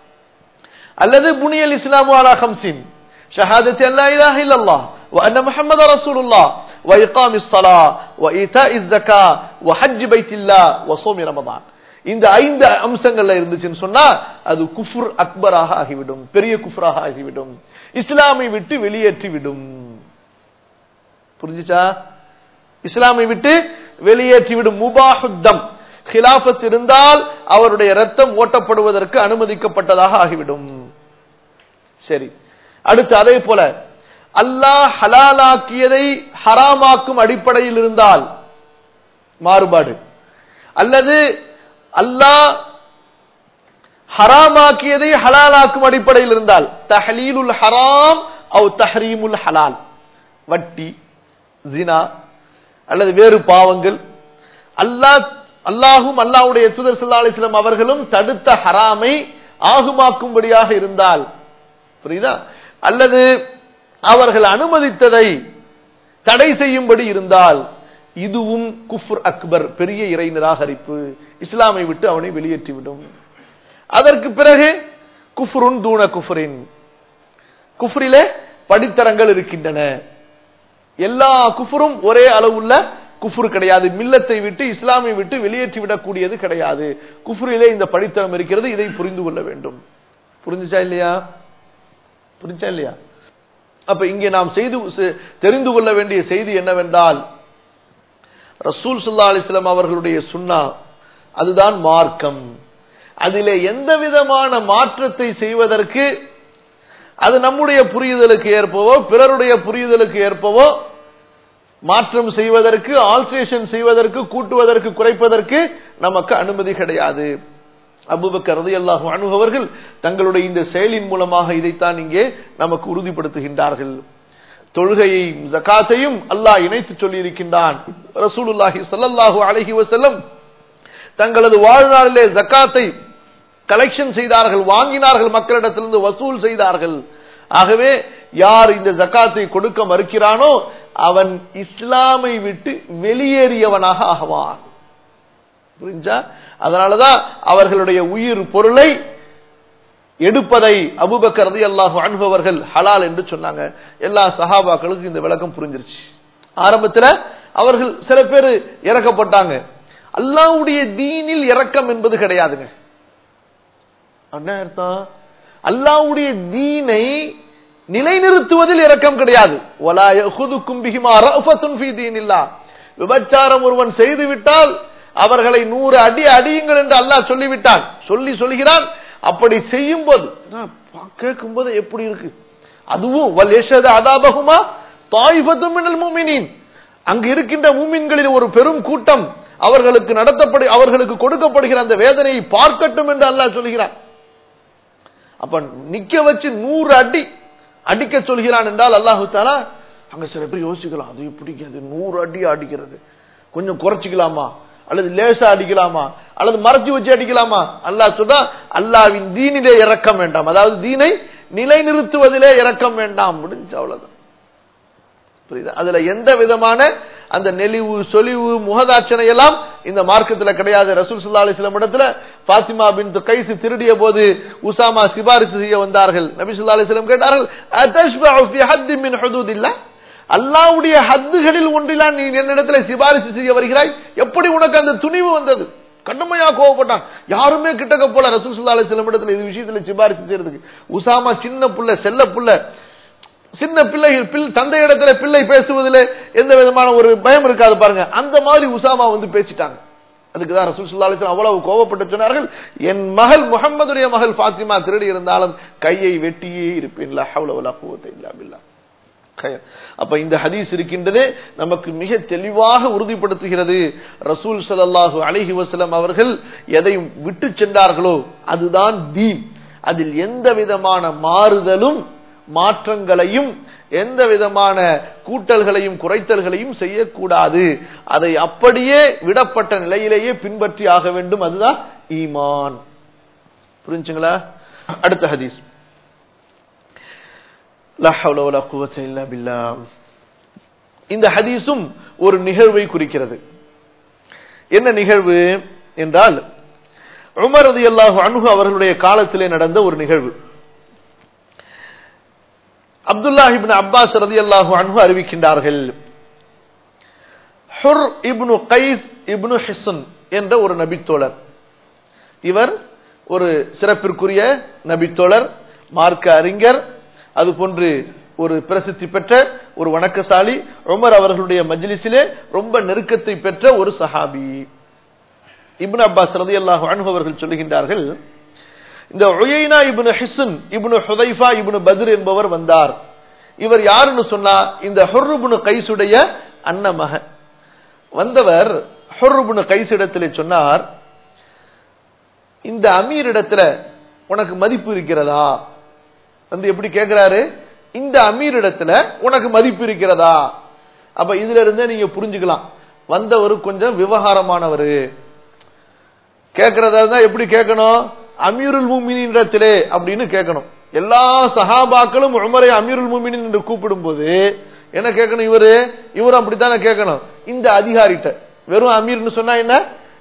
அல்லது புனியல் இஸ்லாமு அலா ஹம்சின் ஷஹாதத்தி அல்லா இலாஹ இல்லல்லாஹ் وأن محمد رسول الله وإقام الصلاة وإيتاء الزكاة وحج بيت الله وصوم رمضان இந்த ஐந்து அம்சங்கள்ல இருந்துச்சுன்னு சொன்னா அது குஃபுர் அக்பராக ஆகிவிடும் பெரிய குஃபராக ஆகிவிடும் இஸ்லாமை விட்டு வெளியேற்றி விடும் புரிஞ்சுச்சா இஸ்லாமை விட்டு வெளியேற்றிவிடும் முபாஹுத்தம் ஹிலாபத் இருந்தால் அவருடைய ரத்தம் ஓட்டப்படுவதற்கு அனுமதிக்கப்பட்டதாக ஆகிவிடும் சரி அடுத்து அதே போல அல்லாஹ் ஹலாலாக்கியதை ஹராமாக்கும் அடிப்படையில் இருந்தால் மாறுபாடு அல்லது அல்லாஹ் ஹராமாக்கியதை ஹலாலாக்கும் அடிப்படையில் இருந்தால் தஹலீலுல் ஹராம் அவு தஹரீமுல் ஹலால் வட்டி ஜினா அல்லது வேறு பாவங்கள் அல்லாஹ் அல்லாஹும் அல்லாஹுடைய தூதர் சல்லா அலிஸ்லாம் அவர்களும் தடுத்த ஹராமை ஆகுமாக்கும்படியாக இருந்தால் புரியுதா அல்லது அவர்கள் அனுமதித்ததை தடை செய்யும்படி இருந்தால் இதுவும் குஃபுர் அக்பர் பெரிய இறை நிராகரிப்பு இஸ்லாமை விட்டு அவனை வெளியேற்றிவிடும் அதற்கு பிறகு குஃப்ருன் தூண குஃப்ரின் குஃப்ரிலே படித்தரங்கள் இருக்கின்றன எல்லா குஃபரும் ஒரே அளவுள்ள குஃபுர் கிடையாது மில்லத்தை விட்டு இஸ்லாமை விட்டு வெளியேற்றி விடக்கூடியது கிடையாது குஃபுரிலே இந்த படித்தரம் இருக்கிறது இதை புரிந்து கொள்ள வேண்டும் புரிஞ்சுச்சா இல்லையா புரிஞ்சா இல்லையா அப்ப இங்கே நாம் செய்து தெரிந்து கொள்ள வேண்டிய செய்தி என்னவென்றால் ரசூல் சுல்லா அலிஸ்லாம் அவர்களுடைய சுன்னா அதுதான் மார்க்கம் அதிலே எந்த விதமான மாற்றத்தை செய்வதற்கு அது நம்முடைய புரியுதலுக்கு ஏற்பவோ பிறருடைய புரியுதலுக்கு ஏற்பவோ மாற்றம் செய்வதற்கு ஆல்ட்ரேஷன் செய்வதற்கு கூட்டுவதற்கு குறைப்பதற்கு நமக்கு அனுமதி கிடையாது அபுபக்கர் ரதி அல்லாஹு அணுகவர்கள் தங்களுடைய இந்த செயலின் மூலமாக இதைத்தான் இங்கே நமக்கு உறுதிப்படுத்துகின்றார்கள் தொழுகையை ஜக்காத்தையும் அல்லாஹ் இணைத்து சொல்லி இருக்கின்றான் ரசூலுல்லாஹி சல்லல்லாஹு அலஹி வசல்லம் தங்களது வாழ்நாளிலே ஜக்காத்தை கலெக்ஷன் செய்தார்கள் வாங்கினார்கள் மக்களிடத்திலிருந்து வசூல் செய்தார்கள் ஆகவே யார் இந்த ஜக்காத்தை கொடுக்க மறுக்கிறானோ அவன் இஸ்லாமை விட்டு வெளியேறியவனாக ஆகுவான் புரிஞ்சா அதனாலதான் அவர்களுடைய உயிர் பொருளை எடுப்பதை அபுபக்கர் ரதி அல்லாஹு அனுபவர்கள் ஹலால் என்று சொன்னாங்க எல்லா சஹாபாக்களுக்கும் இந்த விளக்கம் புரிஞ்சிருச்சு ஆரம்பத்தில் அவர்கள் சில பேர் இறக்கப்பட்டாங்க அல்லாவுடைய தீனில் இறக்கம் என்பது கிடையாதுங்க என்ன அர்த்தம் அல்லாவுடைய தீனை நிலைநிறுத்துவதில் இரக்கம் கிடையாது விபச்சாரம் ஒருவன் செய்து விட்டால் அவர்களை நூறு அடி அடியுங்கள் என்று அல்லாஹ் சொல்லிவிட்டான் சொல்லி சொல்கிறான் அப்படி செய்யும் போது கேட்கும் போது எப்படி இருக்கு அதுவும் அதாபகுமா தாய்பத்தும் அங்கு இருக்கின்ற மூமின்களில் ஒரு பெரும் கூட்டம் அவர்களுக்கு நடத்தப்படு அவர்களுக்கு கொடுக்கப்படுகிற அந்த வேதனையை பார்க்கட்டும் என்று அல்லாஹ் சொல்கிறான் அப்ப நிக்க வச்சு நூறு அடி அடிக்க சொல்கிறான் என்றால் அல்லாஹு தாலா அங்க சில பேர் யோசிக்கலாம் அது பிடிக்காது நூறு அடி அடிக்கிறது கொஞ்சம் குறைச்சிக்கலாமா அல்லது லேசா அடிக்கலாமா அல்லது மறைச்சு வச்சு அடிக்கலாமா அல்லாஹ் சொன்னா அல்லாவின் தீனிலே இறக்கம் வேண்டாம் அதாவது தீனை நிலைநிறுத்துவதிலே இறக்கம் வேண்டாம் முடிஞ்சு அவ்வளவுதான் புரியுதா அதுல எந்த விதமான அந்த நெளிவு சொலிவு முகதாட்சணை எல்லாம் இந்த மார்க்கத்தில் கிடையாது ரசூல் சுல்லா அலிஸ்லாம் இடத்துல பாத்திமா பின் கைசு திருடிய போது உசாமா சிபாரிசு செய்ய வந்தார்கள் நபி சுல்லா அலிஸ்லாம் கேட்டார்கள் அல்லாவுடைய ஹத்துகளில் ஒன்றிலாம் நீ என்னிடத்துல சிபாரிசு செய்ய வருகிறாய் எப்படி உனக்கு அந்த துணிவு வந்தது கடுமையா கோவப்பட்டான் யாருமே கிட்டக்க போல ரசூல் சுல்லா அலிஸ்லாம் இடத்துல இது விஷயத்துல சிபாரிசு செய்யறதுக்கு உசாமா சின்ன புள்ள செல்ல புள்ள சின்ன பிள்ளைகள் பில் தந்தை இடத்துல பிள்ளை பேசுவதில் எந்த விதமான ஒரு பயம் இருக்காது பாருங்க அந்த மாதிரி உசாமா வந்து பேசிட்டாங்க அதுக்குதான் ரசூல் சுல்லா அலிஸ்லாம் அவ்வளவு கோவப்பட்டு சொன்னார்கள் என் மகள் முகம்மதுடைய மகள் பாத்திமா திருடி இருந்தாலும் கையை வெட்டியே இருப்பேன் அப்ப இந்த ஹதீஸ் இருக்கின்றதே நமக்கு மிக தெளிவாக உறுதிப்படுத்துகிறது ரசூல் சல்லாஹூ அலிஹி வசலம் அவர்கள் எதை விட்டு சென்றார்களோ அதுதான் தீன் அதில் எந்த விதமான மாறுதலும் மாற்றங்களையும் எந்த விதமான கூட்டல்களையும் குறைத்தல்களையும் செய்யக்கூடாது அதை அப்படியே விடப்பட்ட நிலையிலேயே பின்பற்றி ஆக வேண்டும் அதுதான் ஈமான் புரிஞ்சுங்களா அடுத்த ஹதீஸ் இந்த ஹதீஸும் ஒரு நிகழ்வை குறிக்கிறது என்ன நிகழ்வு என்றால் உமர் ரதி அல்லாஹு அணுகு அவர்களுடைய காலத்திலே நடந்த ஒரு நிகழ்வு அப்துல்லாஹிபின் அப்பாஸ் ரதி அல்லாஹு அன்பு அறிவிக்கின்றார்கள் ஹுர் இப்னு கைஸ் இப்னு ஹிசன் என்ற ஒரு நபித்தோழர் இவர் ஒரு சிறப்பிற்குரிய நபித்தோழர் மார்க்க அறிஞர் அது போன்று ஒரு பிரசித்தி பெற்ற ஒரு வணக்கசாலி உமர் அவர்களுடைய மஜ்லிஸிலே ரொம்ப நெருக்கத்தை பெற்ற ஒரு சஹாபி இப்னு அப்பாஸ் ரதி அல்லாஹு அன்பு அவர்கள் சொல்லுகின்றார்கள் இந்த ஒயைனா இப்னு ஹிசன் இப்னு ஹுதைஃபா இப்னு பத்ர் என்பவர் வந்தார் இவர் யாருன்னு சொன்னா இந்த ஹொர்ருபுனு கைசுடைய அன்னமக வந்தவர் ஹொர்ருபுனு கைசிடத்தில் சொன்னார் இந்த அமீர் இடத்துல உனக்கு மதிப்பு இருக்கிறதா வந்து எப்படி கேட்கிறாரு இந்த அமீர் இடத்துல உனக்கு மதிப்பு இருக்கிறதா அப்ப இதுல இருந்தே நீங்க புரிஞ்சுக்கலாம் வந்தவர் கொஞ்சம் விவகாரமானவர் கேட்கறதா இருந்தா எப்படி கேட்கணும் அமீருல் மூமினிடத்திலே அப்படின்னு கேட்கணும் எல்லா சஹாபாக்களும் உமரை அமீருல் மூமினின் என்று கூப்பிடும் போது என்ன கேட்கணும் இவரு இவரும் அப்படித்தானே கேட்கணும் இந்த அதிகாரிட்ட வெறும் அமீர்னு சொன்னா என்ன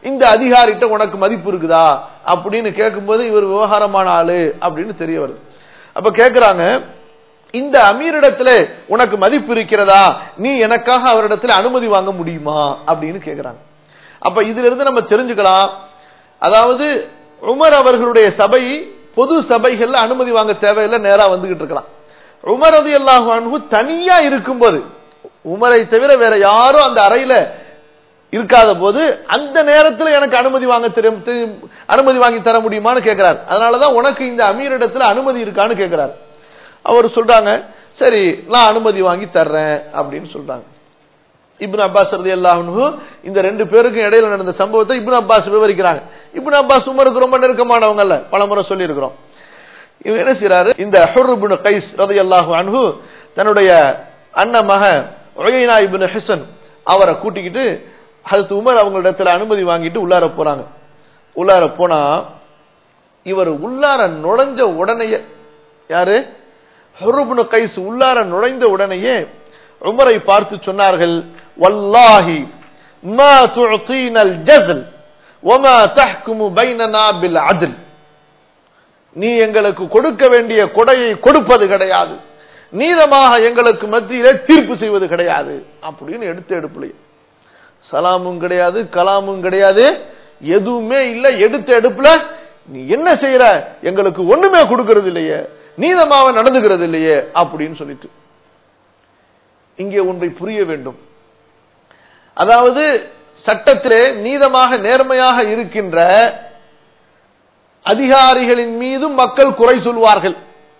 இந்த அதிகாரிட்ட உனக்கு மதிப்பு இருக்குதா அப்படின்னு கேட்கும்போது இவர் விவகாரமான ஆளு அப்படின்னு தெரிய வருது அப்ப கேக்குறாங்க இந்த அமீரிடத்துல உனக்கு மதிப்பு இருக்கிறதா நீ எனக்காக அவரிடத்துல அனுமதி வாங்க முடியுமா அப்படின்னு கேக்குறாங்க அப்ப இதுல இருந்து நம்ம தெரிஞ்சுக்கலாம் அதாவது உமர் அவர்களுடைய சபை பொது சபைகள்ல அனுமதி வாங்க தேவையில்லை நேரா வந்துகிட்டு இருக்கலாம் உமர் அது அல்லாஹு தனியா இருக்கும்போது உமரை தவிர வேற யாரும் அந்த அறையில இருக்காத போது அந்த நேரத்தில் எனக்கு அனுமதி வாங்க தெரியும் தெரியும்- அனுமதி வாங்கி தர முடியுமான்னு கேட்கிறார் அதனாலதான் உனக்கு இந்த அமீரிடத்துல அனுமதி இருக்கான்னு கேட்கிறார் அவர் சொல்றாங்க சரி நான் அனுமதி வாங்கி தர்றேன் அப்படின்னு சொல்றாங்க இப்னு அப்பாஸ் ரதி அல்லாஹு இந்த ரெண்டு பேருக்கும் இடையில நடந்த சம்பவத்தை இப்னு அப்பாஸ் விவரிக்கிறாங்க இப்னு அப்பாஸ் உமருக்கு ரொம்ப நெருக்கமானவங்க அல்ல பலமுறை சொல்லி இருக்கிறோம் இவர் என்ன செய்யறாரு இந்த ஹுர் இப்னு கைஸ் ரதி அல்லாஹு அன்ஹு தன்னுடைய அண்ணன் மக உயனா இப்னு ஹிசன் அவரை கூட்டிக்கிட்டு ஹஜரத் உமர் அவங்களிடத்துல அனுமதி வாங்கிட்டு உள்ளார போறாங்க உள்ளார போனா இவர் உள்ளார நுழைஞ்ச உடனேயே யாரு ஹுருப்னு கைஸ் உள்ளார நுழைந்த உடனேயே உமரை பார்த்து சொன்னார்கள் வல்லாஹி மா துஅதீனல் ஜஸல் வமா தஹ்குமு பைனனா பில் அத்ல் நீ எங்களுக்கு கொடுக்க வேண்டிய கொடையை கொடுப்பது கிடையாது நீதமாக எங்களுக்கு மத்தியிலே தீர்ப்பு செய்வது கிடையாது அப்படின்னு எடுத்து எடுப்புலையே சலாமும் கிடையாது கலாமும் கிடையாது எதுவுமே இல்ல எடுத்த எடுப்புல நீ என்ன செய்யற எங்களுக்கு ஒண்ணுமே கொடுக்கறது இல்லையே நீதமாக நடந்துகிறது இல்லையே அப்படின்னு சொல்லிட்டு இங்கே ஒன்றை புரிய வேண்டும் அதாவது சட்டத்திலே நீதமாக நேர்மையாக இருக்கின்ற அதிகாரிகளின் மீதும் மக்கள் குறை சொல்வார்கள்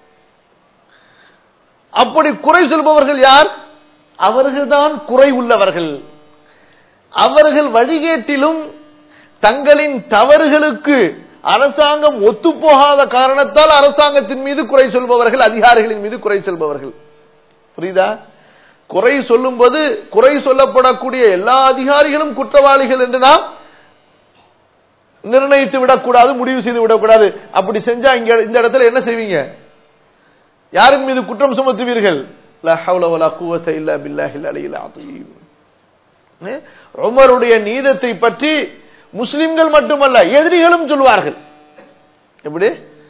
அப்படி குறை சொல்பவர்கள் யார் அவர்கள்தான் குறை உள்ளவர்கள் அவர்கள் வழிகேட்டிலும் தங்களின் தவறுகளுக்கு அரசாங்கம் ஒத்துப்போகாத காரணத்தால் அரசாங்கத்தின் மீது குறை சொல்பவர்கள் அதிகாரிகளின் மீது குறை சொல்பவர்கள் புரியுதா குறை சொல்லும்போது குறை சொல்லப்படக்கூடிய எல்லா அதிகாரிகளும் குற்றவாளிகள் என்று நாம் நிர்ணயித்து விடக்கூடாது முடிவு செய்து விடக்கூடாது அப்படி செஞ்சா இங்க இந்த இடத்துல என்ன செய்வீங்க யாரின் மீது குற்றம் சுமத்துவீர்கள் லா ஹவ்ல வலா குவத்த இல்லா பில்லாஹில் அலியில் அதீம் உமருடைய நீதத்தை பற்றி முஸ்லிம்கள் மட்டுமல்ல எதிரிகளும் சொல்வார்கள் எப்படி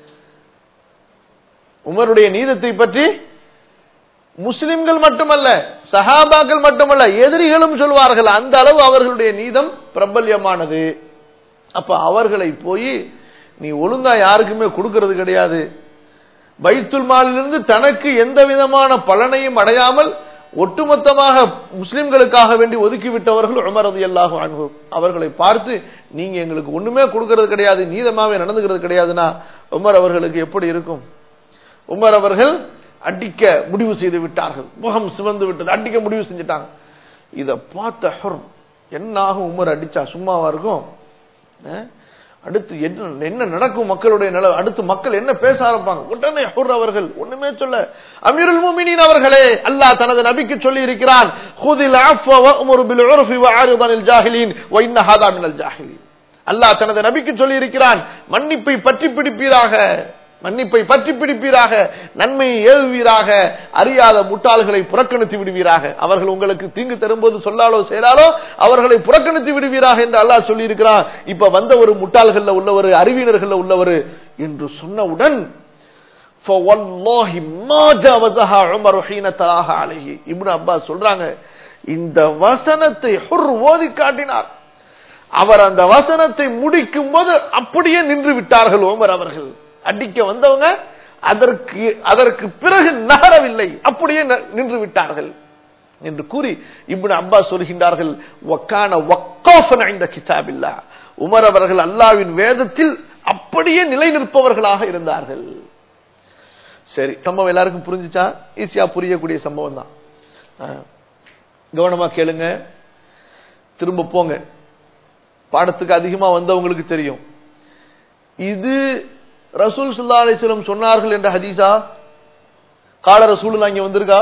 உமருடைய நீதத்தை பற்றி முஸ்லிம்கள் மட்டுமல்ல சஹாபாக்கள் மட்டுமல்ல எதிரிகளும் சொல்வார்கள் அந்த அளவு அவர்களுடைய நீதம் பிரபல்யமானது அப்ப அவர்களை போய் நீ ஒழுங்கா யாருக்குமே கொடுக்கிறது கிடையாது பைத்துல் மாலிலிருந்து தனக்கு எந்த விதமான பலனையும் அடையாமல் ஒட்டுமொத்தமாக முஸ்லிம்களுக்காக வேண்டி ஒதுக்கிவிட்டவர்கள் உமரது எல்லாகும் அன்பு அவர்களை பார்த்து நீங்க எங்களுக்கு ஒண்ணுமே கொடுக்கறது கிடையாது நீதமாவே நடந்துகிறது கிடையாதுன்னா உமர் அவர்களுக்கு எப்படி இருக்கும் உமர் அவர்கள் அடிக்க முடிவு செய்து விட்டார்கள் முகம் சிவந்து விட்டது அடிக்க முடிவு செஞ்சுட்டாங்க இத பார்த்த ஹுர் என்ன ஆகும் உமர் அடிச்சா சும்மாவா இருக்கும் அஹ்? அடுத்து என்ன என்ன நடக்கும் மக்களுடைய நில அடுத்து மக்கள் என்ன பேச ஆரம்பிப்பாங்க உடனே ஹுர் அவர்கள் ஒண்ணுமே சொல்ல அமீருல் முமினின் அவர்களே அல்லாஹ் தனது நபிக்கு சொல்லி இருக்கிறான் ஹுதில் அஃப்வ வஅமுரு பில் உர்ஃபி வஅரிதனில் ஜாஹிலீன் வ இன்ன ஹாதா மினல் ஜாஹிலீன் அல்லாஹ் தனது நபிக்கு சொல்லி இருக்கிறான் மன்னிப்பை பற்றி பிடிப்பீராக மன்னிப்பை பற்றி பிடிப்பீராக நன்மையை ஏவுவீராக அறியாத முட்டாள்களை புறக்கணித்து விடுவீராக அவர்கள் உங்களுக்கு தீங்கு தரும்போது சொல்லாலோ செயலாலோ அவர்களை புறக்கணித்து விடுவீராக என்று அல்லாஹ் சொல்லி இருக்கிறான் இப்ப வந்த ஒரு முட்டாள்கள்ல உள்ளவர் அறிவினர்கள்ல உள்ளவர் என்று சொன்னவுடன் فوالله ما جاوزها عمر حين تلاها عليه இப்னு அப்பாஸ் சொல்றாங்க இந்த வசனத்தை ஹுர் ஓதி காட்டினார் அவர் அந்த வசனத்தை முடிக்கும் போது அப்படியே நின்று விட்டார்கள் உமர் அவர்கள் அடிக்க வந்தவங்க அதற்கு அதற்கு பிறகு நகரவில்லை அப்படியே ந- நின்று விட்டார்கள் என்று கூறி இப்னு அப்பாஸ் சொல்கின்றார்கள் வக்கான வக்காஃபன் இந்த கிதாபில்லா உமர் அவர்கள் அல்லாவின் வேதத்தில் அப்படியே நிலை நிற்பவர்களாக இருந்தார்கள் சரி சம்பவம் எல்லாருக்கும் புரிஞ்சுச்சா ஈஸியா புரியக்கூடிய சம்பவம் தான் ஆ. கவனமா கேளுங்க திரும்ப போங்க பாடத்துக்கு அதிகமா வந்தவங்களுக்கு தெரியும் இது ரசூல் சுல்லா அலிஸ்லம் சொன்னார்கள் என்ற ஹதீஸா கால ரசூலுல்லா இங்க வந்திருக்கா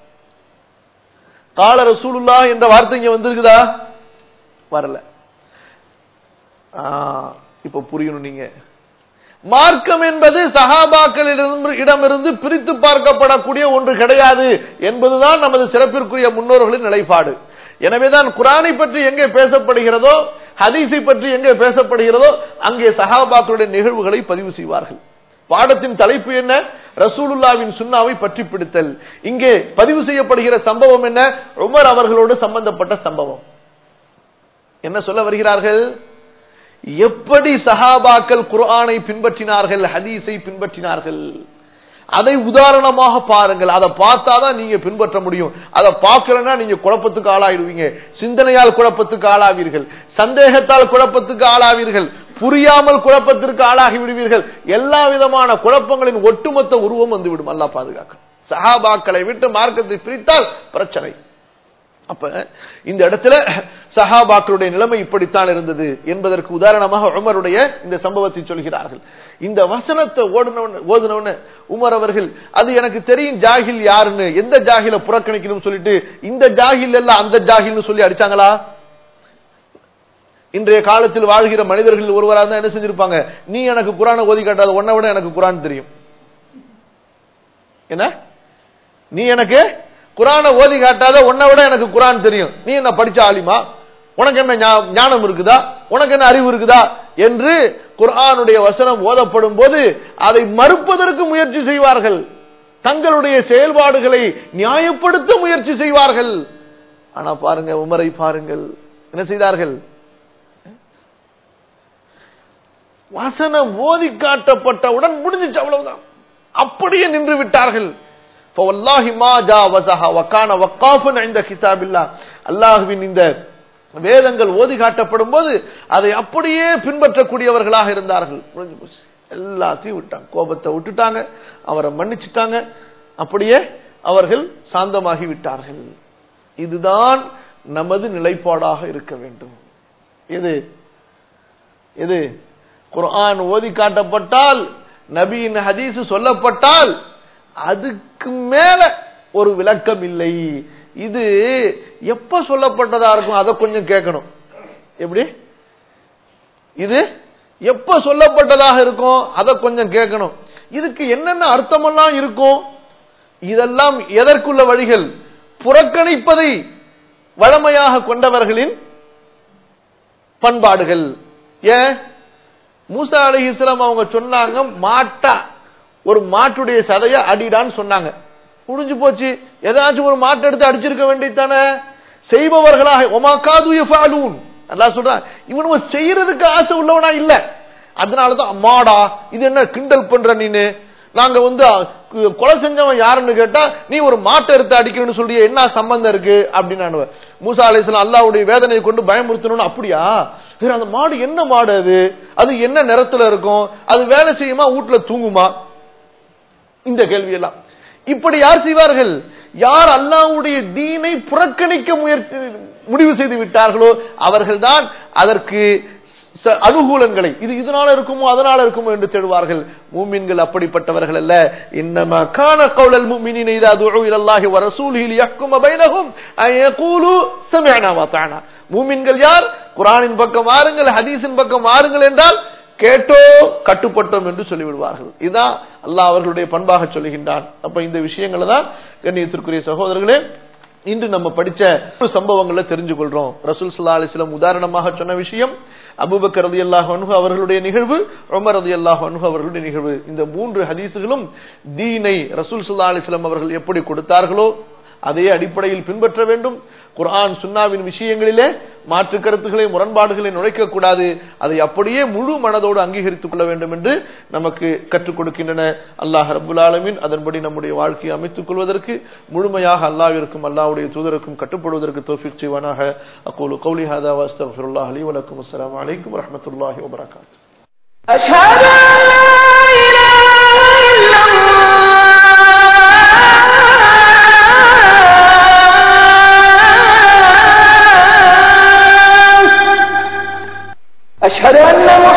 கால ரசூலுல்லா என்ற வார்த்தை இங்க வந்திருக்குதா வரல ஆ, இப்ப புரியணும் நீங்க மார்க்கம் என்பது சகாபாக்களிடம் இடமிருந்து பிரித்து பார்க்கப்படக்கூடிய ஒன்று கிடையாது என்பதுதான் நமது சிறப்பிற்குரிய முன்னோர்களின் நிலைப்பாடு எனவேதான் குரானை பற்றி எங்கே பேசப்படுகிறதோ ஹதீஸை பற்றி எங்கே பேசப்படுகிறதோ அங்கே சஹாபாக்களுடைய நிகழ்வுகளை பதிவு செய்வார்கள் பாடத்தின் தலைப்பு என்ன ரசூலுல்லாவின் சுண்ணாவை பற்றி பிடித்தல் இங்கே பதிவு செய்யப்படுகிற சம்பவம் என்ன உமர் அவர்களோடு சம்பந்தப்பட்ட சம்பவம் என்ன சொல்ல வருகிறார்கள் எப்படி சஹாபாக்கள் குர்ஆனை பின்பற்றினார்கள் ஹதீஸை பின்பற்றினார்கள் அதை உதாரணமாக பாருங்கள் அதை பார்த்தாதான் நீங்க பின்பற்ற முடியும் அதை பார்க்கலன்னா நீங்க குழப்பத்துக்கு ஆளாயிடுவீங்க சிந்தனையால் குழப்பத்துக்கு ஆளாவீர்கள் சந்தேகத்தால் குழப்பத்துக்கு ஆளாவீர்கள் புரியாமல் குழப்பத்திற்கு ஆளாகி விடுவீர்கள் எல்லா விதமான குழப்பங்களின் ஒட்டுமொத்த உருவம் வந்துவிடும் அல்லா பாதுகாக்க சஹாபாக்களை விட்டு மார்க்கத்தை பிரித்தால் பிரச்சனை அப்ப இந்த இடத்துல சஹாபாக்களுடைய நிலைமை இப்படித்தான் இருந்தது என்பதற்கு உதாரணமாக உமருடைய இந்த சம்பவத்தை சொல்கிறார்கள் இந்த வசனத்தை ஓடுனவன ஓதுனவன உமர் அவர்கள் அது எனக்கு தெரியும் ஜாகில் யாருன்னு எந்த ஜாகில புறக்கணிக்கணும் சொல்லிட்டு இந்த ஜாகில் எல்லாம் அந்த ஜாகில்னு சொல்லி அடிச்சாங்களா இன்றைய காலத்தில் வாழ்கிற மனிதர்கள் ஒருவராக தான் என்ன செஞ்சிருப்பாங்க நீ எனக்கு குரானை ஓதி காட்டாத உன்னை விட எனக்கு குரான் தெரியும் என்ன நீ எனக்கு குரானை ஓதி காட்டாத உன்னை விட எனக்கு குரான் தெரியும் நீ என்ன படிச்ச ஆலிமா உனக்கு என்ன ஞானம் இருக்குதா உனக்கு என்ன அறிவு இருக்குதா என்று குர்ஆனுடைய வசனம் ஓதப்படும் போது அதை மறுப்பதற்கு முயற்சி செய்வார்கள் தங்களுடைய செயல்பாடுகளை நியாயப்படுத்த முயற்சி செய்வார்கள் ஆனா பாருங்க உமரை பாருங்கள் என்ன செய்தார்கள் வசனம் ஓதி காட்டப்பட்டவுடன் முடிஞ்சிச்சு அவ்வளவுதான் அப்படியே நின்று விட்டார்கள் அல்லாஹுவின் இந்த வேதங்கள் ஓதி காட்டப்படும் போது அதை அப்படியே பின்பற்றக்கூடியவர்களாக இருந்தார்கள் முடிஞ்சு போச்சு எல்லாத்தையும் விட்டாங்க கோபத்தை விட்டுட்டாங்க அவரை மன்னிச்சுட்டாங்க அப்படியே அவர்கள் சாந்தமாகி விட்டார்கள் இதுதான் நமது நிலைப்பாடாக இருக்க வேண்டும் எது எது குர்ஆன் ஓதி காட்டப்பட்டால் நபியின் ஹதீஸ் சொல்லப்பட்டால் அதுக்கு மேல ஒரு விளக்கம் இல்லை இது எப்ப சொல்லப்பட்டதா இருக்கும் அதை கொஞ்சம் கேட்கணும் எப்படி இது எப்ப சொல்லப்பட்டதாக இருக்கும் அதை கொஞ்சம் கேட்கணும் இதுக்கு என்னென்ன அர்த்தமெல்லாம் இருக்கும் இதெல்லாம் எதற்குள்ள வழிகள் புறக்கணிப்பதை வழமையாக கொண்டவர்களின் பண்பாடுகள் ஏன் மூசா அலி இஸ்லாம் அவங்க சொன்னாங்க மாட்டா ஒரு மாட்டுடைய சதைய அடிடான்னு சொன்னாங்க முடிஞ்சு போச்சு ஏதாச்சும் ஒரு மாட்டை எடுத்து அடிச்சிருக்க வேண்டியதானே செய்பவர்களாக ஒமாக்காது ஃபாலூன் அல்லா சொல்றான் இவன் செய்யறதுக்கு ஆசை உள்ளவனா இல்ல அதனாலதான் மாடா இது என்ன கிண்டல் பண்ற நீனு நாங்க வந்து கொலை செஞ்சவன் யாருன்னு கேட்டா நீ ஒரு மாட்டை எடுத்து அடிக்கணும்னு சொல்றிய என்ன சம்பந்தம் இருக்கு அப்படின்னு மூசா அலிஸ்லாம் அல்லாவுடைய வேதனையை கொண்டு பயமுறுத்தணும்னு அப்படியா அந்த மாடு என்ன மாடு அது அது என்ன நிறத்துல இருக்கும் அது வேலை செய்யுமா வீட்டுல தூங்குமா இந்த கேள்வி எல்லாம் இப்படி யார் செய்வார்கள் யார் அல்லாவுடைய தீனை புறக்கணிக்க முயற்சி முடிவு செய்து விட்டார்களோ அவர்கள்தான் அதற்கு அனுகூலங்களை இது இதனால இருக்குமோ அதனால இருக்குமோ என்று தேடுவார்கள் மூமின்கள் அப்படிப்பட்டவர்கள் அல்ல இன்னமா கான கௌலல் மூமினின் இதா துஉ இலல்லாஹி வ ரசூலிஹி லியஹ்கும பைனஹும் அன் யகூலு சமிஅனா வ தஅனா மூமின்கள் யார் குர்ஆனின் பக்கம் வாருங்கள் ஹதீஸின் பக்கம் வாருங்கள் என்றால் கேட்டோ கட்டுப்பட்டோம் என்று சொல்லிவிடுவார்கள் இதுதான் அல்லாஹ் அவர்களுடைய பண்பாக சொல்லுகின்றான் அப்ப இந்த விஷயங்களை தான் கண்ணியத்திற்குரிய சகோதரர்களே இன்று நம்ம படிச்ச சம்பவங்களை தெரிஞ்சு கொள்றோம் ரசூல் சல்லா அலிஸ்லாம் உதாரணமாக சொன்ன விஷயம் அபுபக்கர் ரதி அல்லாஹ் அனுகு அவர்களுடைய நிகழ்வு ரொமர் ரதி அல்லாஹ் அனுகு அவர்களுடைய நிகழ்வு இந்த மூன்று ஹதீசுகளும் தீனை ரசூல் சல்லா அலிஸ்லாம் அவர்கள் எப்படி கொடுத்தார்களோ அதே அடிப்படையில் பின்பற்ற வேண்டும் குர்ஆன் சுன்னாவின் விஷயங்களிலே மாற்று கருத்துக்களை முரண்பாடுகளை நுழைக்க கூடாது அதை அப்படியே முழு மனதோடு அங்கீகரித்துக் கொள்ள வேண்டும் என்று நமக்கு கற்றுக் கொடுக்கின்றன அல்லாஹ் ரபுல் ஆலமின் அதன்படி நம்முடைய வாழ்க்கையை அமைத்துக் கொள்வதற்கு முழுமையாக அல்லாவிற்கும் அல்லாவுடைய தூதருக்கும் கட்டுப்படுவதற்கு தோஃபிக் செய்வானாக அக்கூலு கௌலி ஹாதா வஸ்தஃபிருல்லாஹ் அலி வலக்கும் அஸ்ஸலாமு அலைக்கும் வரஹ்மத்துல்லாஹி வபரகாத்துஹு أشهد أن لا إله إلا الله أشهد أن محمدا